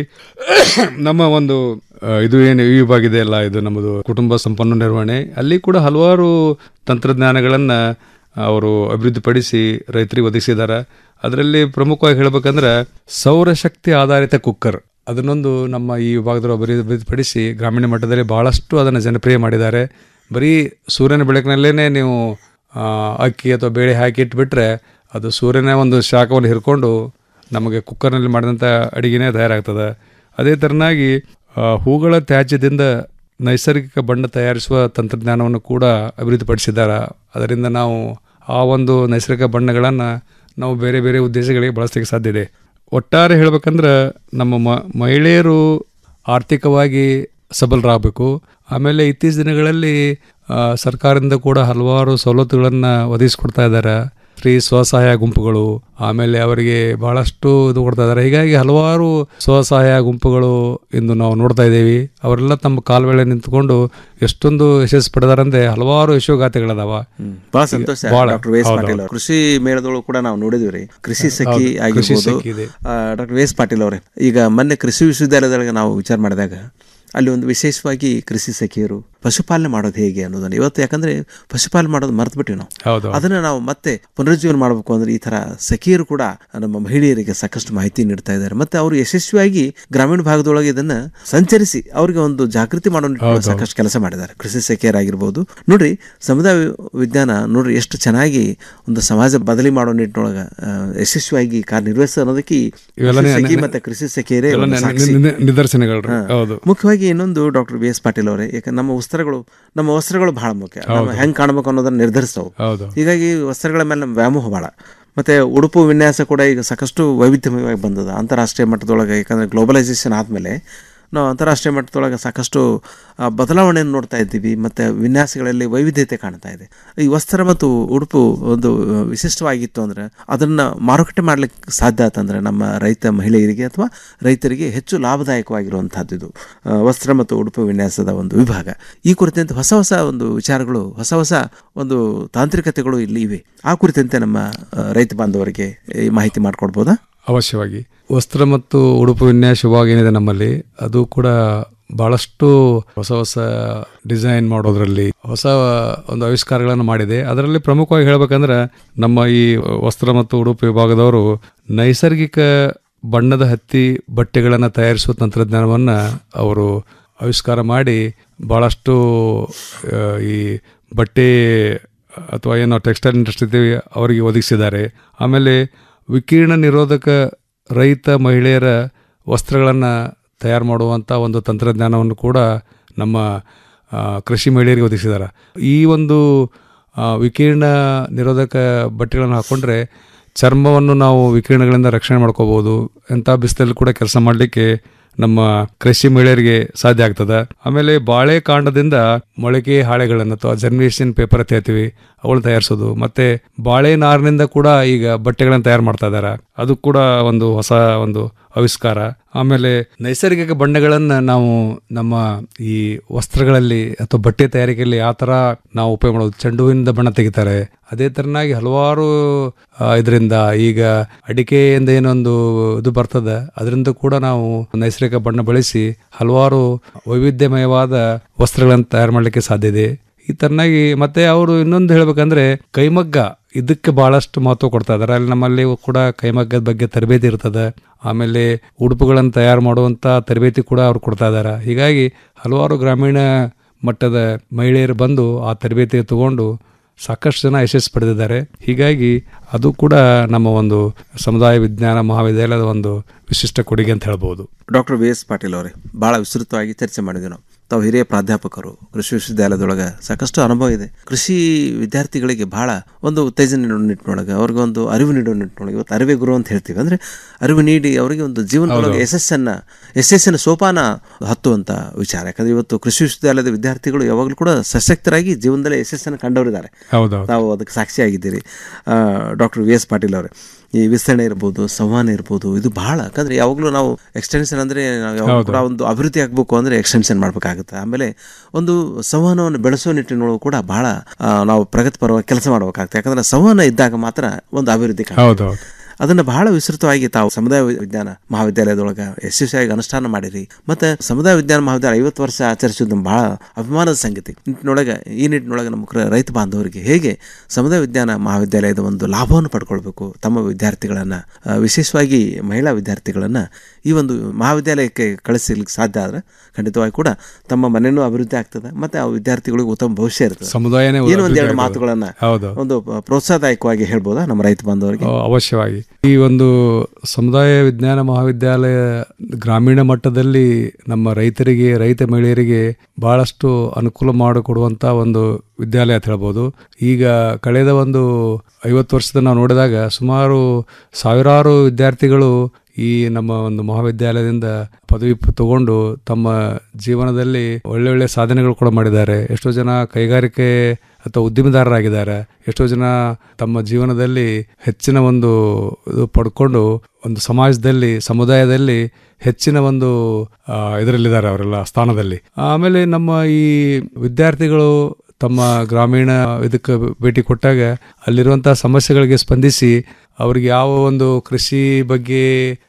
[SPEAKER 3] ನಮ್ಮ ಒಂದು ಆ, ಇದು ಏನು ಈ ವಿಭಾಗ ಇದೆ ಅಲ್ಲ ಇದು ನಮ್ಮದು ಕುಟುಂಬ ಸಂಪನ್ನ ನಿರ್ವಹಣೆ ಅಲ್ಲಿ ಕೂಡ ಹಲವಾರು ತಂತ್ರಜ್ಞಾನಗಳನ್ನು ಅವರು ಅಭಿವೃದ್ಧಿಪಡಿಸಿ ರೈತರಿಗೆ ಒದಗಿಸಿದ್ದಾರೆ ಅದರಲ್ಲಿ ಪ್ರಮುಖವಾಗಿ ಹೇಳ್ಬೇಕಂದ್ರೆ ಸೌರಶಕ್ತಿ ಆಧಾರಿತ ಕುಕ್ಕರ್ ಅದನ್ನೊಂದು ನಮ್ಮ ಈ ವಿಭಾಗದವರು ಅಭಿವೃದ್ಧಿ ಅಭಿವೃದ್ಧಿಪಡಿಸಿ ಗ್ರಾಮೀಣ ಮಟ್ಟದಲ್ಲಿ ಬಹಳಷ್ಟು ಅದನ್ನು ಜನಪ್ರಿಯ ಮಾಡಿದ್ದಾರೆ ಬರೀ ಸೂರ್ಯನ ಬೆಳಕಿನಲ್ಲೇ ನೀವು ಆ, ಅಕ್ಕಿ ಅಥವಾ ಬೇಳೆ ಹಾಕಿ ಇಟ್ಬಿಟ್ರೆ ಅದು ಸೂರ್ಯನ ಒಂದು ಶಾಖವನ್ನು ಹಿರ್ಕೊಂಡು ನಮಗೆ ಕುಕ್ಕರ್ನಲ್ಲಿ ಮಾಡಿದಂಥ ಅಡಿಗೆನೇ ತಯಾರಾಗ್ತದೆ ಅದೇ ಥರನಾಗಿ ಆ, ಹೂಗಳ ತ್ಯಾಜ್ಯದಿಂದ ನೈಸರ್ಗಿಕ ಬಣ್ಣ ತಯಾರಿಸುವ ತಂತ್ರಜ್ಞಾನವನ್ನು ಕೂಡ ಅಭಿವೃದ್ಧಿಪಡಿಸಿದ್ದಾರೆ ಅದರಿಂದ ನಾವು ಆ ಒಂದು ನೈಸರ್ಗಿಕ ಬಣ್ಣಗಳನ್ನು ನಾವು ಬೇರೆ ಬೇರೆ ಉದ್ದೇಶಗಳಿಗೆ ಬಳಸಲಿಕ್ಕೆ ಸಾಧ್ಯ ಇದೆ ಒಟ್ಟಾರೆ ಹೇಳ್ಬೇಕಂದ್ರೆ ನಮ್ಮ ಮ ಮಹಿಳೆಯರು ಆರ್ಥಿಕವಾಗಿ ಸಬಲರಾಗಬೇಕು ಆಮೇಲೆ ಇತ್ತೀಚಿನ ದಿನಗಳಲ್ಲಿ ಆ, ಸರ್ಕಾರದಿಂದ ಕೂಡ ಹಲವಾರು ಸವಲತ್ತುಗಳನ್ನು ಒದಗಿಸ್ಕೊಡ್ತಾ ಇದ್ದಾರೆ ಸ್ತ್ರೀ ಸ್ವಸಹಾಯ ಗುಂಪುಗಳು ಆಮೇಲೆ ಅವರಿಗೆ ಬಹಳಷ್ಟು ಇದು ಕೊಡ್ತಾ ಇದ್ದಾರೆ ಹೀಗಾಗಿ ಹಲವಾರು ಸ್ವಸಹಾಯ ಗುಂಪುಗಳು ಇಂದು ನಾವು ನೋಡ್ತಾ ಇದ್ದೀವಿ ಅವರೆಲ್ಲ ತಮ್ಮ ಕಾಲುವೆಳೆ ನಿಂತ್ಕೊಂಡು ಎಷ್ಟೊಂದು ಯಶಸ್ಸು ಪಡೆದಾರಂದ್ರೆ ಹಲವಾರು ಯಶೋಗಾಥೆಗಳದಾವ
[SPEAKER 2] ಬಹಳ ಸಂತೋಷ
[SPEAKER 3] ಬಹಳ.
[SPEAKER 2] ಡಾಕ್ಟರ್ ವೇಸ್
[SPEAKER 3] ಹೌದು,
[SPEAKER 2] ಪಾಟೀಲ್
[SPEAKER 3] ಹೌದು.
[SPEAKER 2] ಅವರು ಕೃಷಿ ಮೇಳದೊಳಗೆ ಕೂಡ ನಾವು ನೋಡಿದ್ವಿ ರೀ ಕೃಷಿ ಸಖಿ
[SPEAKER 3] ಹೌದು, ಕೃಷಿ
[SPEAKER 2] ಆಗಿರ್ಬೋದು
[SPEAKER 3] ಸಖಿ ಇದೆ.
[SPEAKER 2] ಡಾಕ್ಟರ್ ವೇಸ್ ಪಾಟೀಲ್ ಅವರೇ ಈಗ ಮೊನ್ನೆ ಕೃಷಿ ವಿಶ್ವವಿದ್ಯಾಲಯದೊಳಗೆ ನಾವು ವಿಚಾರ ಮಾಡಿದಾಗ ಅಲ್ಲಿ ಒಂದು ವಿಶೇಷವಾಗಿ ಕೃಷಿ ಸಖಿಯರು ಪಶುಪಾಲನೆ ಮಾಡೋದು ಹೇಗೆ ಅನ್ನೋದನ್ನು ಇವತ್ತು ಯಾಕಂದ್ರೆ ಪಶುಪಾಲನೆ ಮಾಡೋದು ಮರೆತು ಬಿಟ್ಟಿವಿ ನಾವು
[SPEAKER 3] ಹೌದು.
[SPEAKER 2] ಅದನ್ನ ನಾವು ಮತ್ತೆ ಪುನರುಜ್ಜೀವನ ಮಾಡಬೇಕು ಅಂದ್ರೆ ಈ ತರ ಸಖಿಯರು ಕೂಡ ನಮ್ಮ ಮಹಿಳೆಯರಿಗೆ ಸಾಕಷ್ಟು ಮಾಹಿತಿ ನೀಡ್ತಾ ಇದ್ದಾರೆ ಮತ್ತೆ ಅವರು ಯಶಸ್ವಿಯಾಗಿ ಗ್ರಾಮೀಣ ಭಾಗದೊಳಗೆ ಇದನ್ನ ಸಂಚರಿಸಿ ಅವರಿಗೆ ಒಂದು ಜಾಗೃತಿ ಮಾಡೋ ನಿಟ್ಟಿನೊಳಗೆ
[SPEAKER 3] ಹೌದು.
[SPEAKER 2] ಸಾಕಷ್ಟು ಕೆಲಸ ಮಾಡಿದ್ದಾರೆ ಕೃಷಿ ಸಖಿಯರಾಗಿರ್ಬೋದು ನೋಡ್ರಿ ಸಮುದಾಯ ವಿಜ್ಞಾನ ನೋಡ್ರಿ ಎಷ್ಟು ಚೆನ್ನಾಗಿ ಒಂದು ಸಮಾಜ ಬದಲಿ ಮಾಡೋ ನಿಟ್ಟಿನೊಳಗೆ ಆ, ಯಶಸ್ವಿಯಾಗಿ ಕಾರ್ಯನಿರ್ವಹಿಸ ಅನ್ನೋದಕ್ಕೆ ಈ
[SPEAKER 3] ಇವೆಲ್ಲ
[SPEAKER 2] ಕೃಷಿ
[SPEAKER 3] ನೆ-
[SPEAKER 2] ಸಖಿ
[SPEAKER 3] ನೆ-
[SPEAKER 2] ಮತ್ತೆ ಕೃಷಿ ಸಖಿಯರೇ
[SPEAKER 3] ಇವೆಲ್ಲ
[SPEAKER 2] ಒಂದು
[SPEAKER 3] ನೆ-
[SPEAKER 2] ಸಾಕ್ಷಿ.
[SPEAKER 3] ನಿ- ನಿ- ನಿದರ್ಶನಗಳು ರೀ.
[SPEAKER 2] ಹಾ.
[SPEAKER 3] ಹೌದು.
[SPEAKER 2] ಮುಖ್ಯವಾಗಿ ಇನ್ನೊಂದು ಡಾಕ್ಟರ್ ಬಿ ಎಸ್ ಪಾಟೀಲ್ ಅವರೇ ಯಾಕಂದ್ರೆ ನಮ್ಮ ವಸ್ತ್ರಗಳು ನಮ್ಮ ವಸ್ತ್ರಗಳು ಬಹಳ ಮುಖ್ಯ ನಮ್ಮ
[SPEAKER 3] ಹೌದು.
[SPEAKER 2] ಹೆಂಗ್ ಕಾಣಬೇಕು ಅನ್ನೋದನ್ನ ನಿರ್ಧರಿಸ್ತವು
[SPEAKER 3] ಹೌದು.
[SPEAKER 2] ಹೀಗಾಗಿ ವಸ್ತ್ರಗಳ ಮೇಲೆ ನಮ್ಮ ವ್ಯಾಮೋಹ ಬಹಳ ಮತ್ತೆ ಉಡುಪು ವಿನ್ಯಾಸ ಕೂಡ ಈಗ ಸಾಕಷ್ಟು ವೈವಿಧ್ಯಮಯವಾಗಿ ಬಂದದ ಅಂತಾರಾಷ್ಟ್ರೀಯ ಮಟ್ಟದೊಳಗೆ ಯಾಕಂದ್ರೆ ಗ್ಲೋಬಲೈಸೇಷನ್ ಆದಮೇಲೆ ನಾವು ಅಂತಾರಾಷ್ಟ್ರೀಯ ಮಟ್ಟದೊಳಗೆ ಸಾಕಷ್ಟು ಆ, ಬದಲಾವಣೆಯನ್ನು ನೋಡ್ತಾ ಇದ್ದೀವಿ ಮತ್ತು ವಿನ್ಯಾಸಗಳಲ್ಲಿ ವೈವಿಧ್ಯತೆ ಕಾಣ್ತಾ ಇದೆ ಈ ವಸ್ತ್ರ ಮತ್ತು ಉಡುಪು ಒಂದು ಆ, ವಿಶಿಷ್ಟವಾಗಿತ್ತು ಅಂದರೆ ಅದನ್ನು ಮಾರುಕಟ್ಟೆ ಮಾಡಲಿಕ್ಕೆ ಸಾಧ್ಯ ಆತಂದ್ರೆ ನಮ್ಮ ರೈತ ಮಹಿಳೆಯರಿಗೆ ಅಥವಾ ರೈತರಿಗೆ ಹೆಚ್ಚು ಲಾಭದಾಯಕವಾಗಿರುವಂಥದ್ದು ಇದು ಆ, ವಸ್ತ್ರ ಮತ್ತು ಉಡುಪು ವಿನ್ಯಾಸದ ಒಂದು ವಿಭಾಗ ಈ ಕುರಿತಂತೆ ಹೊಸ ಹೊಸ ಒಂದು ವಿಚಾರಗಳು ಹೊಸ ಹೊಸ ಒಂದು ತಾಂತ್ರಿಕತೆಗಳು ಇಲ್ಲಿ ಇವೆ ಆ ಕುರಿತಂತೆ ನಮ್ಮ ಆ, ರೈತ ಬಾಂಧವರಿಗೆ ಈ ಮಾಹಿತಿ ಮಾಡಿಕೊಡ್ಬೋದಾ
[SPEAKER 3] ಅವಶ್ಯವಾಗಿ ವಸ್ತ್ರ ಮತ್ತು ಉಡುಪು ವಿನ್ಯಾಸ ವಿಭಾಗ ಏನಿದೆ ನಮ್ಮಲ್ಲಿ ಅದು ಕೂಡ ಬಹಳಷ್ಟು ಹೊಸ ಹೊಸ ಡಿಸೈನ್ ಮಾಡೋದ್ರಲ್ಲಿ ಹೊಸ ಒಂದು ಆವಿಷ್ಕಾರಗಳನ್ನು ಮಾಡಿದೆ ಅದರಲ್ಲಿ ಪ್ರಮುಖವಾಗಿ ಹೇಳ್ಬೇಕಂದ್ರೆ ನಮ್ಮ ಈ ವಸ್ತ್ರ ಮತ್ತು ಉಡುಪು ವಿಭಾಗದವರು ನೈಸರ್ಗಿಕ ಬಣ್ಣದ ಹತ್ತಿ ಬಟ್ಟೆಗಳನ್ನು ತಯಾರಿಸುವ ತಂತ್ರಜ್ಞಾನವನ್ನು ಅವರು ಆವಿಷ್ಕಾರ ಮಾಡಿ ಬಹಳಷ್ಟು ಆ, ಈ ಬಟ್ಟೆ ಅಥವಾ ಏನೋ ಟೆಕ್ಸ್ಟೈಲ್ ಇಂಡಸ್ಟ್ರಿ ಇದ್ದೀವಿ ಅವರಿಗೆ ಒದಗಿಸಿದ್ದಾರೆ ಆಮೇಲೆ ವಿಕಿರಣ ನಿರೋಧಕ ರೈತ ಮಹಿಳೆಯರ ವಸ್ತ್ರಗಳನ್ನು ತಯಾರು ಮಾಡುವಂಥ ಒಂದು ತಂತ್ರಜ್ಞಾನವನ್ನು ಕೂಡ ನಮ್ಮ ಆ, ಕೃಷಿ ಮಹಿಳೆಯರಿಗೆ ಒದಗಿಸಿದ್ದಾರೆ ಈ ಒಂದು ಆ, ವಿಕಿರಣ ನಿರೋಧಕ ಬಟ್ಟೆಗಳನ್ನು ಹಾಕ್ಕೊಂಡ್ರೆ ಚರ್ಮವನ್ನು ನಾವು ವಿಕಿರಣಗಳಿಂದ ರಕ್ಷಣೆ ಮಾಡ್ಕೋಬಹುದು ಎಂಥ ಬಿಸಿಲಲ್ಲಿ ಕೂಡ ಕೆಲಸ ಮಾಡಲಿಕ್ಕೆ ನಮ್ಮ ಕೃಷಿ ಮಹಿಳೆಯರಿಗೆ ಸಾಧ್ಯ ಆಗ್ತದೆ ಆಮೇಲೆ ಬಾಳೆ ಕಾಂಡದಿಂದ ಮೊಳಕೆ ಹಾಳೆಗಳನ್ನು ಅಥವಾ ಜರ್ಮಿನೇಷನ್ ಪೇಪರ್ ಅಂತ ಹೇಳ್ತೀವಿ ಅವುಗಳನ್ನ ತಯಾರಿಸೋದು ಮತ್ತೆ ಬಾಳೆ ನಾರಿನಿಂದ ಕೂಡ ಈಗ ಬಟ್ಟೆಗಳನ್ನು ತಯಾರು ಮಾಡ್ತಾ ಇದ್ದಾರೆ ಅದು ಕೂಡ ಒಂದು ಹೊಸ ಒಂದು ಆವಿಷ್ಕಾರ ಆಮೇಲೆ ನೈಸರ್ಗಿಕ ಬಣ್ಣಗಳನ್ನ ನಾವು ನಮ್ಮ ಈ ವಸ್ತ್ರಗಳಲ್ಲಿ ಅಥವಾ ಬಟ್ಟೆ ತಯಾರಿಕೆಯಲ್ಲಿ ಯಾವ ತರ ನಾವು ಉಪಯೋಗ ಮಾಡೋದು ಚೆಂಡು ಹೂವಿನಿಂದ ಬಣ್ಣ ತೆಗಿತಾರೆ ಅದೇ ತರನಾಗಿ ಹಲವಾರು ಇದರಿಂದ ಈಗ ಅಡಿಕೆಯಿಂದ ಏನೊಂದು ಇದು ಬರ್ತದೆ ಅದರಿಂದ ಕೂಡ ನಾವು ನೈಸರ್ಗಿಕ ಬಣ್ಣ ಬಳಸಿ ಹಲವಾರು ವೈವಿಧ್ಯಮಯವಾದ ವಸ್ತ್ರಗಳನ್ನು ತಯಾರು ಮಾಡಲಿಕ್ಕೆ ಸಾಧ್ಯ ಇದೆ ಈ ತರನಾಗಿ ಮತ್ತೆ ಅವರು ಇನ್ನೊಂದು ಹೇಳ್ಬೇಕಂದ್ರೆ ಕೈಮಗ್ಗ ಇದಕ್ಕೆ ಬಹಳಷ್ಟು ಮಹತ್ವ ಕೊಡ್ತಾ ಇದ್ದಾರೆ ಅಲ್ಲಿ ನಮ್ಮಲ್ಲಿ ಕೂಡ ಕೈಮಗ್ಗದ ಬಗ್ಗೆ ತರಬೇತಿ ಇರ್ತದೆ ಆಮೇಲೆ ಉಡುಪುಗಳನ್ನು ತಯಾರು ಮಾಡುವಂತ ತರಬೇತಿ ಕೂಡ ಅವ್ರು ಕೊಡ್ತಾ ಇದ್ದಾರೆ ಹೀಗಾಗಿ ಹಲವಾರು ಗ್ರಾಮೀಣ ಮಟ್ಟದ ಮಹಿಳೆಯರು ಬಂದು ಆ ತರಬೇತಿ ತಗೊಂಡು ಸಾಕಷ್ಟು ಜನ ಯಶಸ್ಸು ಪಡೆದಿದ್ದಾರೆ ಹೀಗಾಗಿ ಅದು ಕೂಡ ನಮ್ಮ ಒಂದು ಸಮುದಾಯ ವಿಜ್ಞಾನ ಮಹಾವಿದ್ಯಾಲಯದ ಒಂದು ವಿಶಿಷ್ಟ ಕೊಡುಗೆ ಅಂತ ಹೇಳ್ಬೋದು
[SPEAKER 2] ಡಾಕ್ಟರ್ ವಿ ಎಸ್ ಪಾಟೀಲ್ ಅವರೇ ಭಾಳ ವಿಸ್ತೃತವಾಗಿ ಚರ್ಚೆ ಮಾಡಿದ್ವಿ ನಾವು ತಾವು ಹಿರಿಯ ಪ್ರಾಧ್ಯಾಪಕರು ಕೃಷಿ ವಿಶ್ವವಿದ್ಯಾಲಯದೊಳಗೆ ಸಾಕಷ್ಟು ಅನುಭವ ಇದೆ ಕೃಷಿ ವಿದ್ಯಾರ್ಥಿಗಳಿಗೆ ಬಹಳ ಒಂದು ಉತ್ತೇಜನ ನೀಡೋ ನಿಟ್ಟಿನೊಳಗೆ ಅವ್ರಿಗೆ ಒಂದು ಅರಿವು ನೀಡೋ ನಿಟ್ಟಿನೊಳಗೆ ಇವತ್ತು ಅರಿವೆ ಗುರು ಅಂತ ಹೇಳ್ತೀವಿ ಅಂದ್ರೆ ಅರಿವು ನೀಡಿ ಅವರಿಗೆ ಒಂದು ಜೀವನದೊಳಗೆ
[SPEAKER 3] ಹೌದು.
[SPEAKER 2] ಯಶಸ್ಸನ್ನ ಯಶಸ್ಸಿನ ಸೋಪಾನ ಹತ್ತುವಂತ ವಿಚಾರ ಯಾಕಂದ್ರೆ ಇವತ್ತು ಕೃಷಿ ವಿಶ್ವವಿದ್ಯಾಲಯದ ವಿದ್ಯಾರ್ಥಿಗಳು ಯಾವಾಗಲೂ ಕೂಡ ಸಶಕ್ತರಾಗಿ ಜೀವನದಲ್ಲಿ ಯಶಸ್ಸನ್ನು ಕಂಡವರಿದ್ದಾರೆ
[SPEAKER 3] ಹೌದೌದು.
[SPEAKER 2] ತಾವು ಅದಕ್ಕೆ ಸಾಕ್ಷಿಯಾಗಿದ್ದೀರಿ ಡಾಕ್ಟರ್ ವಿ ಎಸ್ ಪಾಟೀಲ್ ಅವರೇ ಈ ವಿಸ್ತರಣೆ ಇರ್ಬೋದು ಸಂವಹನ ಇರ್ಬೋದು ಇದು ಬಹಳ ಯಾಕಂದ್ರೆ ಯಾವಾಗಲೂ ನಾವು ಎಕ್ಸ್ಟೆನ್ಷನ್ ಅಂದ್ರೆ ನಾವು ಯಾವಾಗ್ಲೂ
[SPEAKER 3] ಹೌದು.
[SPEAKER 2] ಕೂಡ ಒಂದು ಅಭಿವೃದ್ಧಿ ಆಗಬೇಕು ಅಂದ್ರೆ ಎಕ್ಸ್ಟೆನ್ಷನ್ ಮಾಡ್ಬೇಕಾಗುತ್ತೆ ಆಮೇಲೆ ಒಂದು ಸಂವಹನವನ್ನು ಬೆಳೆಸೋ ನಿಟ್ಟಿನೊಳಗೂ ಕೂಡ ಬಹಳ ಆ, ನಾವು ಪ್ರಗತಿಪರವಾಗಿ ಕೆಲಸ ಮಾಡಬೇಕಾಗುತ್ತೆ ಯಾಕಂದ್ರೆ ಸಂವಹನ ಇದ್ದಾಗ ಮಾತ್ರ ಒಂದು ಅಭಿವೃದ್ಧಿ ಕಾಣ್ತದೆ.
[SPEAKER 3] ಹೌದೌದು.
[SPEAKER 2] ಅದನ್ನ ಬಹಳ ವಿಸ್ತೃತವಾಗಿ ತಾವು ಸಮುದಾಯ ವಿಜ್ಞಾನ ಮಹಾವಿದ್ಯಾಲಯದೊಳಗೆ ಯಶಸ್ವಿಯಾಗಿ ಅನುಷ್ಠಾನ ಮಾಡಿರಿ ಮತ್ತೆ ಸಮುದಾಯ ವಿಜ್ಞಾನ ಮಹಾವಿದ್ಯಾಲಯ ಐವತ್ತು ವರ್ಷ ಆಚರಿಸೋದು ಬಹಳ ಅಭಿಮಾನದ ಸಂಗತಿ ನಿಟ್ಟಿನೊಳಗೆ ಈ ನಿಟ್ಟಿನೊಳಗೆ ನಮ್ಮ ಕ್ರ- ರೈತ ಬಾಂಧವರಿಗೆ ಹೇಗೆ ಸಮುದಾಯ ವಿಜ್ಞಾನ ಮಹಾವಿದ್ಯಾಲಯದ ಒಂದು ಲಾಭವನ್ನು ಪಡ್ಕೊಳ್ಬೇಕು ತಮ್ಮ ವಿದ್ಯಾರ್ಥಿಗಳನ್ನ ಆ, ವಿಶೇಷವಾಗಿ ಮಹಿಳಾ ವಿದ್ಯಾರ್ಥಿಗಳನ್ನ ಈ ಒಂದು ಮಹಾವಿದ್ಯಾಲಯಕ್ಕೆ ಕಳಿಸಲಿಕ್ಕೆ ಸಾಧ್ಯ ಆದ್ರೆ ಖಂಡಿತವಾಗಿ ಕೂಡ ತಮ್ಮ ಮನೆಯೂ ಅಭಿವೃದ್ಧಿ ಆಗ್ತದೆ ಮತ್ತೆ ಆ ವಿದ್ಯಾರ್ಥಿಗಳಿಗೆ ಉತ್ತಮ ಭವಿಷ್ಯ ಇರ್ತದೆ
[SPEAKER 3] ಸಮುದಾಯನೇ
[SPEAKER 2] ಏನು ಒಂದೆರಡು
[SPEAKER 3] ಅಭಿವೃದ್ಧಿ
[SPEAKER 2] ಮಾತುಗಳನ್ನ
[SPEAKER 3] ಹೌದು.
[SPEAKER 2] ಒಂದು ಪ್ರೋತ್ಸಾಹದಾಯಕವಾಗಿ ಹೇಳ್ಬೋದಾ ನಮ್ಮ ರೈತ ಬಾಂಧವರಿಗೆ
[SPEAKER 3] ಅ- ಅವಶ್ಯವಾಗಿ ಈ ಒಂದು ಸಮುದಾಯ ವಿಜ್ಞಾನ ಮಹಾವಿದ್ಯಾಲಯ ಗ್ರಾಮೀಣ ಮಟ್ಟದಲ್ಲಿ ನಮ್ಮ ರೈತರಿಗೆ ರೈತ ಮಹಿಳೆಯರಿಗೆ ಬಹಳಷ್ಟು ಅನುಕೂಲ ಮಾಡಿಕೊಡುವಂತ ಒಂದು ವಿದ್ಯಾಲಯ ಅಂತ ಹೇಳ್ಬೋದು ಈಗ ಕಳೆದ ಒಂದು ಐವತ್ತು ವರ್ಷದ ನಾವು ನೋಡಿದಾಗ ಸುಮಾರು ಸಾವಿರಾರು ವಿದ್ಯಾರ್ಥಿಗಳು ಈ ನಮ್ಮ ಒಂದು ಮಹಾವಿದ್ಯಾಲಯದಿಂದ ಪದವಿ ಪ- ತಗೊಂಡು ತಮ್ಮ ಜೀವನದಲ್ಲಿ ಒಳ್ಳೆ ಒಳ್ಳೆ ಸಾಧನೆಗಳು ಕೂಡ ಮಾಡಿದ್ದಾರೆ ಎಷ್ಟೋ ಜನ ಕೈಗಾರಿಕೆ ಅಥವಾ ಉದ್ಯಮಿದಾರರಾಗಿದ್ದಾರೆ ಎಷ್ಟೋ ಜನ ತಮ್ಮ ಜೀವನದಲ್ಲಿ ಹೆಚ್ಚಿನ ಒಂದು ಇದು ಪಡ್ಕೊಂಡು ಒಂದು ಸಮಾಜದಲ್ಲಿ ಸಮುದಾಯದಲ್ಲಿ ಹೆಚ್ಚಿನ ಒಂದು ಇದರಲ್ಲಿದ್ದಾರೆ ಅವರೆಲ್ಲ ಸ್ಥಾನದಲ್ಲಿ ಆಮೇಲೆ ನಮ್ಮ ಈ ವಿದ್ಯಾರ್ಥಿಗಳು ತಮ್ಮ ಗ್ರಾಮೀಣ ಇದಕ್ಕೆ ಭೇಟಿ ಕೊಟ್ಟಾಗ ಅಲ್ಲಿರುವಂತಹ ಸಮಸ್ಯೆಗಳಿಗೆ ಸ್ಪಂದಿಸಿ ಅವ್ರಿಗೆ ಯಾವ ಒಂದು ಕೃಷಿ ಬಗ್ಗೆ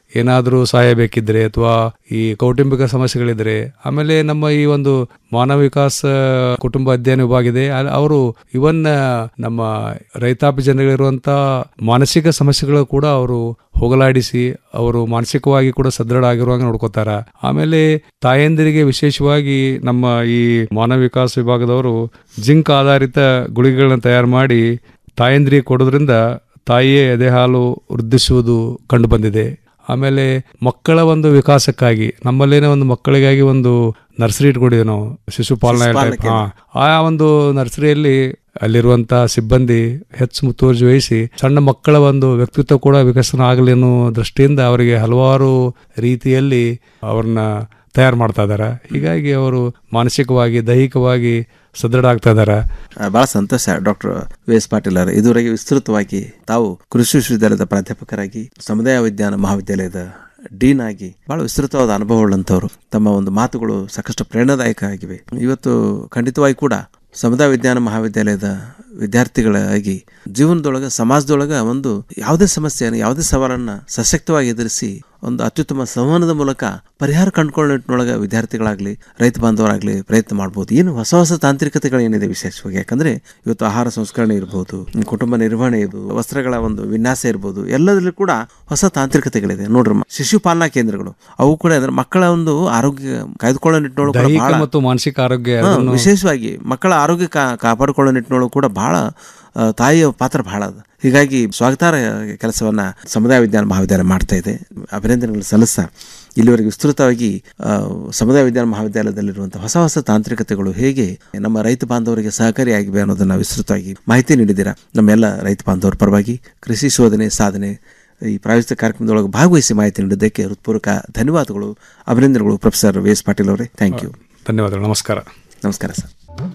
[SPEAKER 3] ಏನಾದರೂ ಸಹಾಯ ಬೇಕಿದ್ರೆ ಅಥವಾ ಈ ಕೌಟುಂಬಿಕ ಸಮಸ್ಯೆಗಳಿದ್ರೆ ಆಮೇಲೆ ನಮ್ಮ ಈ ಒಂದು ಮಾನವ ವಿಕಾಸ ಕುಟುಂಬ ಅಧ್ಯಯನ ವಿಭಾಗ ಇದೆ ಅಲ್- ಅವರು ಇವನ್ ನಮ್ಮ ರೈತಾಪಿ ಜನಗಳಿರುವಂತ ಮಾನಸಿಕ ಸಮಸ್ಯೆಗಳು ಕೂಡ ಅವರು ಹೋಗಲಾಡಿಸಿ ಅವರು ಮಾನಸಿಕವಾಗಿ ಕೂಡ ಸದೃಢ ಆಗಿರುವಾಗ ನೋಡ್ಕೋತಾರ ಆಮೇಲೆ ತಾಯಂದಿರಿಗೆ ವಿಶೇಷವಾಗಿ ನಮ್ಮ ಈ ಮಾನವ ವಿಕಾಸ ವಿಭಾಗದವರು ಜಿಂಕ್ ಆಧಾರಿತ ಗುಳಿಗೆಗಳನ್ನ ತಯಾರು ಮಾಡಿ ತಾಯಂದಿರಿಗೆ ಕೊಡೋದ್ರಿಂದ ತಾಯಿಯೇ ಎದೆ ಹಾಲು ವೃದ್ಧಿಸುವುದು ಕಂಡು ಬಂದಿದೆ ಆಮೇಲೆ ಮಕ್ಕಳ ಒಂದು ವಿಕಾಸಕ್ಕಾಗಿ ನಮ್ಮಲ್ಲೇನೆ ಒಂದು ಮಕ್ಕಳಿಗಾಗಿ ಒಂದು ನರ್ಸರಿ ಇಟ್ಕೊಂಡಿದ್ವಿ ನಾವು ಶಿಶುಪಾಲನಾ
[SPEAKER 2] ಶಿಶುಪಾಲನಾ
[SPEAKER 3] type. ಹಾ ಆ ಒಂದು ನರ್ಸರಿಯಲ್ಲಿ ಅಲ್ಲಿರುವಂತ ಸಿಬ್ಬಂದಿ ಹೆಚ್ಚು ಮುತುವರ್ಜಿ ವಹಿಸಿ ಸಣ್ಣ ಮಕ್ಕಳ ಒಂದು ವ್ಯಕ್ತಿತ್ವ ಕೂಡ ವಿಕಸನ ಆಗಲಿ ಅನ್ನೋ ದೃಷ್ಟಿಯಿಂದ ಅವರಿಗೆ ಹಲವಾರು ರೀತಿಯಲ್ಲಿ ಅವ್ರನ್ನ ತಯಾರು ಮಾಡ್ತಾ ಇದ್ದಾರೆ ಹೀಗಾಗಿ ಅವರು ಮಾನಸಿಕವಾಗಿ ದೈಹಿಕವಾಗಿ ಸದೃಢ ಆಗ್ತಾ ಇದ್ದಾರೆ
[SPEAKER 2] ಬಹಳ ಸಂತೋಷ ಡಾಕ್ಟರ್ ವಿ ಎಸ್ ಪಾಟೀಲ್ ಅವರು ಇದುವರೆಗೆ ವಿಸ್ತೃತವಾಗಿ ತಾವು ಕೃಷಿ ವಿಶ್ವವಿದ್ಯಾಲಯದ ಪ್ರಾಧ್ಯಾಪಕರಾಗಿ ಸಮುದಾಯ ವಿಜ್ಞಾನ ಮಹಾವಿದ್ಯಾಲಯದ ಡೀನ್ ಆಗಿ ಬಹಳ ವಿಸ್ತೃತವಾದ ಅನುಭವವುಳ್ಳಂಥವ್ರು ತಮ್ಮ ಒಂದು ಮಾತುಗಳು ಸಾಕಷ್ಟು ಪ್ರೇರಣಾದಾಯಕ ಆಗಿವೆ ಇವತ್ತು ಖಂಡಿತವಾಗಿ ಕೂಡ ಸಮುದಾಯ ವಿಜ್ಞಾನ ಮಹಾವಿದ್ಯಾಲಯದ ವಿದ್ಯಾರ್ಥಿಗಳಾಗಿ ಜೀವನದೊಳಗೆ ಸಮಾಜದೊಳಗೆ ಒಂದು ಯಾವುದೇ ಸಮಸ್ಯೆಯನ್ನು ಯಾವುದೇ ಸವಾಲನ್ನು ಸಶಕ್ತವಾಗಿ ಎದುರಿಸಿ ಒಂದು ಅತ್ಯುತ್ತಮ ಸಂವಹನದ ಮೂಲಕ ಪರಿಹಾರ ಕಂಡುಕೊಳ್ಳೋ ನಿಟ್ಟಿನೊಳಗೆ ವಿದ್ಯಾರ್ಥಿಗಳಾಗಲಿ ರೈತ ಬಾಂಧವರಾಗಲಿ ಪ್ರಯತ್ನ ಮಾಡ್ಬೋದು ಏನು ಹೊಸ ಹೊಸ ತಾಂತ್ರಿಕತೆಗಳೇನಿದೆ ವಿಶೇಷವಾಗಿ ಯಾಕಂದ್ರೆ ಇವತ್ತು ಆಹಾರ ಸಂಸ್ಕರಣೆ ಇರ್ಬೋದು ಕುಟುಂಬ ನಿರ್ವಹಣೆ ಇರ್ಬೋದು ವಸ್ತ್ರಗಳ ಒಂದು ವಿನ್ಯಾಸ ಇರ್ಬೋದು ಎಲ್ಲದರಲ್ಲೂ ಕೂಡ ಹೊಸ ತಾಂತ್ರಿಕತೆಗಳಿದೆ ನೋಡ್ರಿ ಮ- ಶಿಶುಪಾಲನಾ ಕೇಂದ್ರಗಳು ಅವು ಕೂಡ ಅಂದ್ರೆ ಮಕ್ಕಳ ಒಂದು ಆರೋಗ್ಯ ಕಾಯ್ದುಕೊಳ್ಳೋ ನಿಟ್ಟಿನೊಳಗೆ ಕೂಡ
[SPEAKER 3] ದೈಹಿಕ
[SPEAKER 2] ಬಹಳ
[SPEAKER 3] ಮತ್ತು ಮಾನಸಿಕ ಆರೋಗ್ಯ
[SPEAKER 2] ಹಾ,
[SPEAKER 3] ಅದನ್ನು-
[SPEAKER 2] ವಿಶೇಷವಾಗಿ ಮಕ್ಕಳ ಆರೋಗ್ಯ ಕಾ ಕಾಪಾಡಿಕೊಳ್ಳೋ ನಿಟ್ಟಿನೊಳಗೆ ಕೂಡ ಬಹಳ ಆ, ತಾಯಿಯ ಪಾತ್ರ ಬಹಳ ಅದ ಹೀಗಾಗಿ ಸ್ವಾಗತಾರ್ಹ ಕೆಲಸವನ್ನ ಸಮುದಾಯ ವಿಜ್ಞಾನ ಮಹಾವಿದ್ಯಾಲಯ ಮಾಡ್ತಾ ಇದೆ ಅಭಿನಂದನೆಗಳು ಸಲ್ಲಿಸ್ತಾ ಇಲ್ಲಿವರೆಗೆ ವಿಸ್ತೃತವಾಗಿ ಆ, ಸಮುದಾಯ ವಿಜ್ಞಾನ ಮಹಾವಿದ್ಯಾಲಯದಲ್ಲಿರುವಂತಹ ಹೊಸ ಹೊಸ ತಾಂತ್ರಿಕತೆಗಳು ಹೇಗೆ ನಮ್ಮ ರೈತ ಬಾಂಧವರಿಗೆ ಸಹಕಾರಿಯಾಗಿವೆ ಅನ್ನೋದನ್ನ ವಿಸ್ತೃತವಾಗಿ ಮಾಹಿತಿ ನೀಡಿದ್ದೀರಾ ನಮ್ಮೆಲ್ಲ ರೈತ ಬಾಂಧವರ ಪರವಾಗಿ ಕೃಷಿ ಶೋಧನೆ ಸಾಧನೆ ಈ ಪ್ರಾಯೋಜಿತ ಕಾರ್ಯಕ್ರಮದೊಳಗೆ ಭಾಗವಹಿಸಿ ಮಾಹಿತಿ ನೀಡಿದ್ದಕ್ಕೆ ಹೃತ್ಪೂರ್ವಕ ಧನ್ಯವಾದಗಳು ಅಭಿನಂದನೆಗಳು ಪ್ರೊಫೆಸರ್ ವಿ ಎಸ್ ಪಾಟೀಲ್ ಅವರೇ ಥ್ಯಾಂಕ್ ಯು
[SPEAKER 3] ಧನ್ಯವಾದಗಳು ನಮಸ್ಕಾರ
[SPEAKER 2] ನಮಸ್ಕಾರ ಸರ್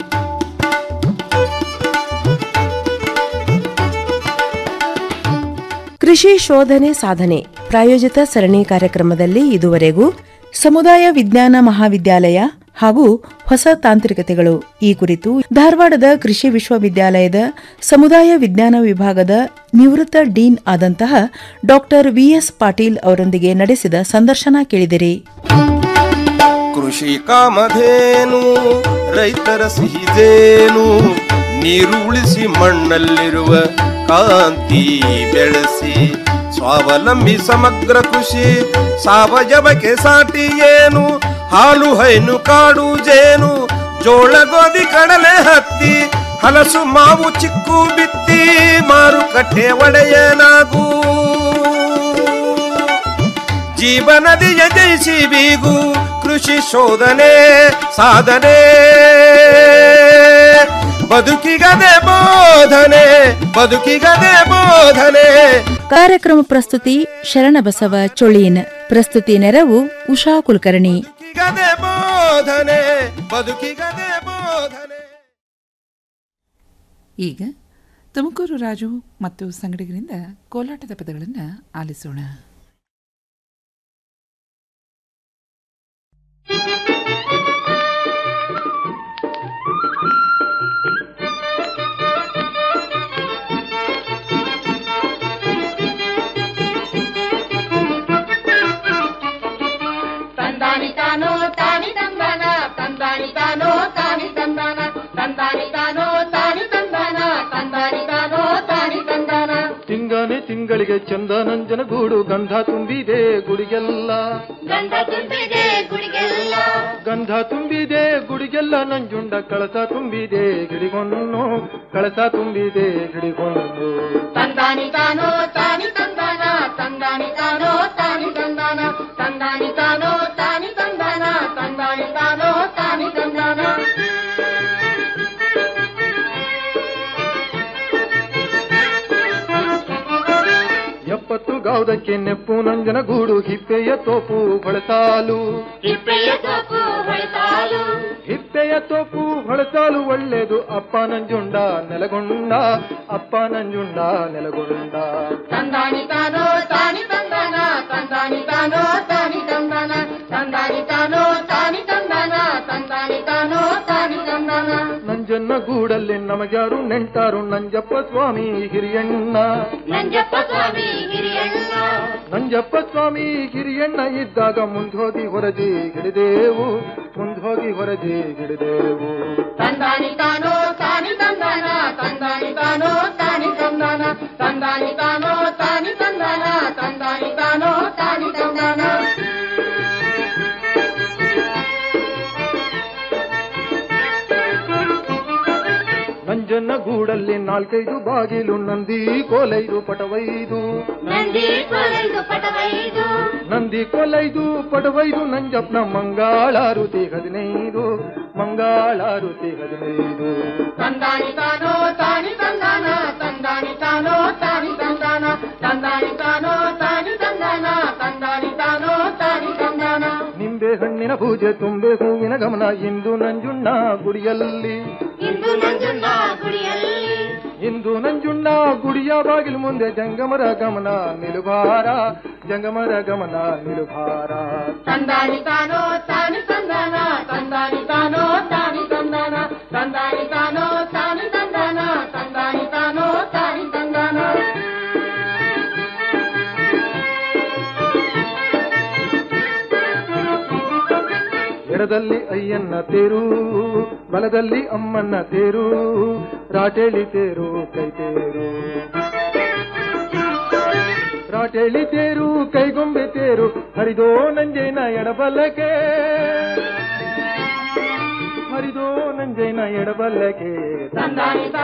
[SPEAKER 22] ಕೃಷಿ ಶೋಧನೆ ಸಾಧನೆ ಪ್ರಾಯೋಜಿತ ಸರಣಿ ಕಾರ್ಯಕ್ರಮದಲ್ಲಿ ಇದುವರೆಗೂ ಸಮುದಾಯ ವಿಜ್ಞಾನ ಮಹಾವಿದ್ಯಾಲಯ ಹಾಗೂ ಹೊಸ ತಾಂತ್ರಿಕತೆಗಳು ಈ ಕುರಿತು ಧಾರವಾಡದ ಕೃಷಿ ವಿಶ್ವವಿದ್ಯಾಲಯದ ಸಮುದಾಯ ವಿಜ್ಞಾನ ವಿಭಾಗದ ನಿವೃತ್ತ ಡೀನ್ ಆದಂತಹ ಡಾಕ್ಟರ್ ವಿಎಸ್ ಪಾಟೀಲ್ ಅವರೊಂದಿಗೆ ನಡೆಸಿದ ಸಂದರ್ಶನ ಕೇಳಿದಿರಿ
[SPEAKER 23] ಕೃಷಿ ಕಾಮಧೇನು ರೈತರ ಸಿಹಿದೇನು ನೀರು ಉಳಿಸಿ ಮಣ್ಣಲ್ಲಿರುವ ಕಾಂತಿ ಬೆಳೆಸಿ ಸ್ವಾವಲಂಬಿ ಸಮಗ್ರ ಕೃಷಿ ಸಾವಯವಕ್ಕೆ ಸಾಟಿ ಏನು ಹಾಲು ಹೈನು ಕಾಡು ಜೇನು ಜೋಳ ಗೋಧಿ ಕಡಲೆ ಹತ್ತಿ ಹಲಸು ಮಾವು ಚಿಕ್ಕು ಬಿತ್ತಿ ಮಾರುಕಟ್ಟೆ ಒಡೆಯನಾಗೂ ಜೀವನದಿಯ ಜಯಿಸಿ ಬೀಗು ಕೃಷಿ ಶೋಧನೆ ಸಾಧನೆ ಬದುಕಿಗದೆ ಬೋಧನೆ ಬದುಕಿಗದೆ ಬೋಧನೆ
[SPEAKER 22] ಕಾರ್ಯಕ್ರಮ ಪ್ರಸ್ತುತಿ ಶರಣಬಸವ ಚೊಳೀನ್ ಪ್ರಸ್ತುತಿ ನೆರವು ಉಷಾ ಕುಲಕರ್ಣಿ
[SPEAKER 23] ಬದುಕಿಗದೆ ಬೋಧನೆ ಬದುಕಿಗದೆ ಬೋಧನೆ
[SPEAKER 1] ಈಗ ತುಮಕೂರು ರಾಜು ಮತ್ತು ಸಂಗಡಿಗರಿಂದ ಕೋಲಾಟದ ಪದಗಳನ್ನು ಆಲಿಸೋಣ
[SPEAKER 4] ತಂದಾನಿ ತಾನೋ ತಾನಿ ತಂದಾನ ತಂದಾನಿ ತಾನೋ ತಾನಿ ತಂದಾನ ತಂದಾನಿ ತಾನೋ ತಾನಿ ತಂದಾನ ತಂದಾನಿ ತಾನೋ ತಾನಿ ತಂದಾನ
[SPEAKER 5] ತಿಂಗನೆ ತಿಂಗಳಿಗೆ ಚಂದ ನಂಜನಗೂಡು ಗಂಧ ತುಂಬಿದೆ ಗುಡಿಗೆಲ್ಲ
[SPEAKER 4] ಗಂಧ ತುಂಬಿದೆ ಗುಡಿಗೆಲ್ಲ
[SPEAKER 5] ಗಂಧ ತುಂಬಿದೆ ಗುಡಿಗೆಲ್ಲ ನಂಜುಂಡ ಕಳಸ ತುಂಬಿದೆ ಗಿಡಿಗೊಂಡು ಕಳಸ ತುಂಬಿದೆ ಗಿಡಿಗೊಂಡು
[SPEAKER 4] ತಂದಾನಿ ತಾನೋ ತಾನಿ ತಂದಾನ ತಂದಾನಿ ತಾನೋ ತಾನಿ ತಂದಾನ ತಂದಾನಿ ತಾನೋ ತಾನಿ ತಂದಾನ ತಂದಾನಿ ತಾನೋ ತಾನಿ ತಂದಾನ
[SPEAKER 5] ಎಪ್ಪತ್ತು ಗಾವದಕ್ಕೆ ನೆಪ್ಪು ನಂಜನಗೂಡು ಹಿಪ್ಪೆಯ ತೋಪು ಹೊಳಸಾಲು
[SPEAKER 4] ಹಿಪ್ಪೆಯ ತೋಪು ಹೊಳೆಸಾಲು
[SPEAKER 5] ಹಿಪ್ಪೆಯ ತೋಪು ಹೊಳಸಾಲು ಒಳ್ಳೆದು ಅಪ್ಪ ನಂಜುಂಡ ನೆಲಗೊಂಡ ಅಪ್ಪ ನಂಜುಂಡ ನೆಲಗೊಂಡ
[SPEAKER 4] ತಂದಾನಿ ತಾನೋ ತಾನಿ ತಂದಾನ ತಂದಾನಿ ತಾನೋ ತಾನಿ ತಂದಾನ ತಂದಾನಿ ತಾನೋ ತಾನಿ ತಂದಾನ ತಂದಾನಿ ತಾನೋ ತಾನಿ ತಂದಾನ
[SPEAKER 5] ನಂಜನ್ನ ಗೂಡಲ್ಲಿ ನಮಗ್ಯಾರು ನೆಂಟಾರು ನಂಜಪ್ಪ ಸ್ವಾಮಿ ಹಿರಿಯಣ್ಣ
[SPEAKER 4] ನಂಜಪ್ಪ ಸ್ವಾಮಿ ಹಿರಿಯಣ್ಣ
[SPEAKER 5] ನಂಜಪ್ಪ ಸ್ವಾಮಿ ಹಿರಿಯಣ್ಣ ಇದ್ದಾಗ ಮುಂದೋಗಿ ಹೊರಜಿ ಹಿಡಿದೇವು ಮುಂದೋಗಿ ಹೊರಜಿ ಹಿಡಿದೇವು
[SPEAKER 4] ತಂದಾನಿ ತಾನೋ ತಾನಿ ತಂದಾನ ತಂದಾನಿ ತಾನೋ ತಾನಿ ತಂದಾನ ತಂದಾನಿ ತಾನೋ ತಾನಿ ತಂದಾನ ತಂದಾನಿ ತಾನೋ ತಾನಿ ತಂದಾನ
[SPEAKER 5] ನಂಜನ್ನ ಗೂಡಲ್ಲಿ ನಾಲ್ಕೈದು ಬಾಗಿಲು ನಂದಿ ಕೋಲೈದು ಪಟವೈದು
[SPEAKER 4] ನಂದಿ ಕೊಲೈದು ಪಟವೈದು
[SPEAKER 5] ನಂದಿ ಕೊಲೈದು ಪಟವೈದು ನಂಜಪ್ಪನ ಮಂಗಳಾರುತಿ ಹದಿನೈದು ಮಂಗಳಾರುತಿ ಹದಿನೈದು
[SPEAKER 4] ತಂದಾನಿ ತಾನೋ ತಾನಿ ತಂದಾನ ತಂದಾನಿ ತಾನೋ ತಾನಿ ತಂದಾನ ತಂದಾನಿ ತಾನೋ ತಾನಿ ತಂದಾನ ತಂದಾನಿ ತಾನೋ ತಾನಿ ತಂದಾನ
[SPEAKER 5] ನಿಂಬೆ ಹಣ್ಣಿನ ಪೂಜೆ ತುಂಬೆ ಹೂವಿನ ಗಮನ ಇಂದು ನಂಜುಣ್ಣ ಗುಡಿಯಲ್ಲಿ
[SPEAKER 4] ಇಂದು ನಂಜುಣ್ಣ ಗುಡಿಯಲ್ಲಿ
[SPEAKER 5] ಇಂದು ನಂಜುಣ್ಣ ಗುಡಿಯ ಬಾಗಿಲು ಮುಂದೆ ಜಂಗಮರ ಗಮನ ನಿಲುಭಾರ ಜಂಗಮರ ಗಮನ ನಿಲುಭಾರ
[SPEAKER 4] ತಂದಾನಿ ತಾನೋ ತಾನಿ ತಂದಾನ ತಂದಾನಿ ತಾನೋ ತಾನಿ ತಂದಾನ ತಂದಾನಿ ತಾನೋ ತಾನಿ ತಂದಾನ ತಂದಾನಿ ತಾನೋ ತಾನಿ ತಂದಾನ
[SPEAKER 5] ಎಡದಲ್ಲಿ ಅಯ್ಯನ್ನ ತೇರು ಬಲದಲ್ಲಿ ಅಮ್ಮನ್ನ ತೇರು ರಾಟೇಳಿ ತೇರು ಕೈ ತೇರು ರಾಟೇಳಿ ತೇರು ಕೈಗೊಂಬೆ ತೇರು ಹರಿದೋ ನಂಜೇನ ಎಡಬಲ್ಲಕೆ ಹರಿದೋ ನಂಜೇನ ಎಡಬಲ್ಲಕೆ
[SPEAKER 4] ತಂದಾನಿ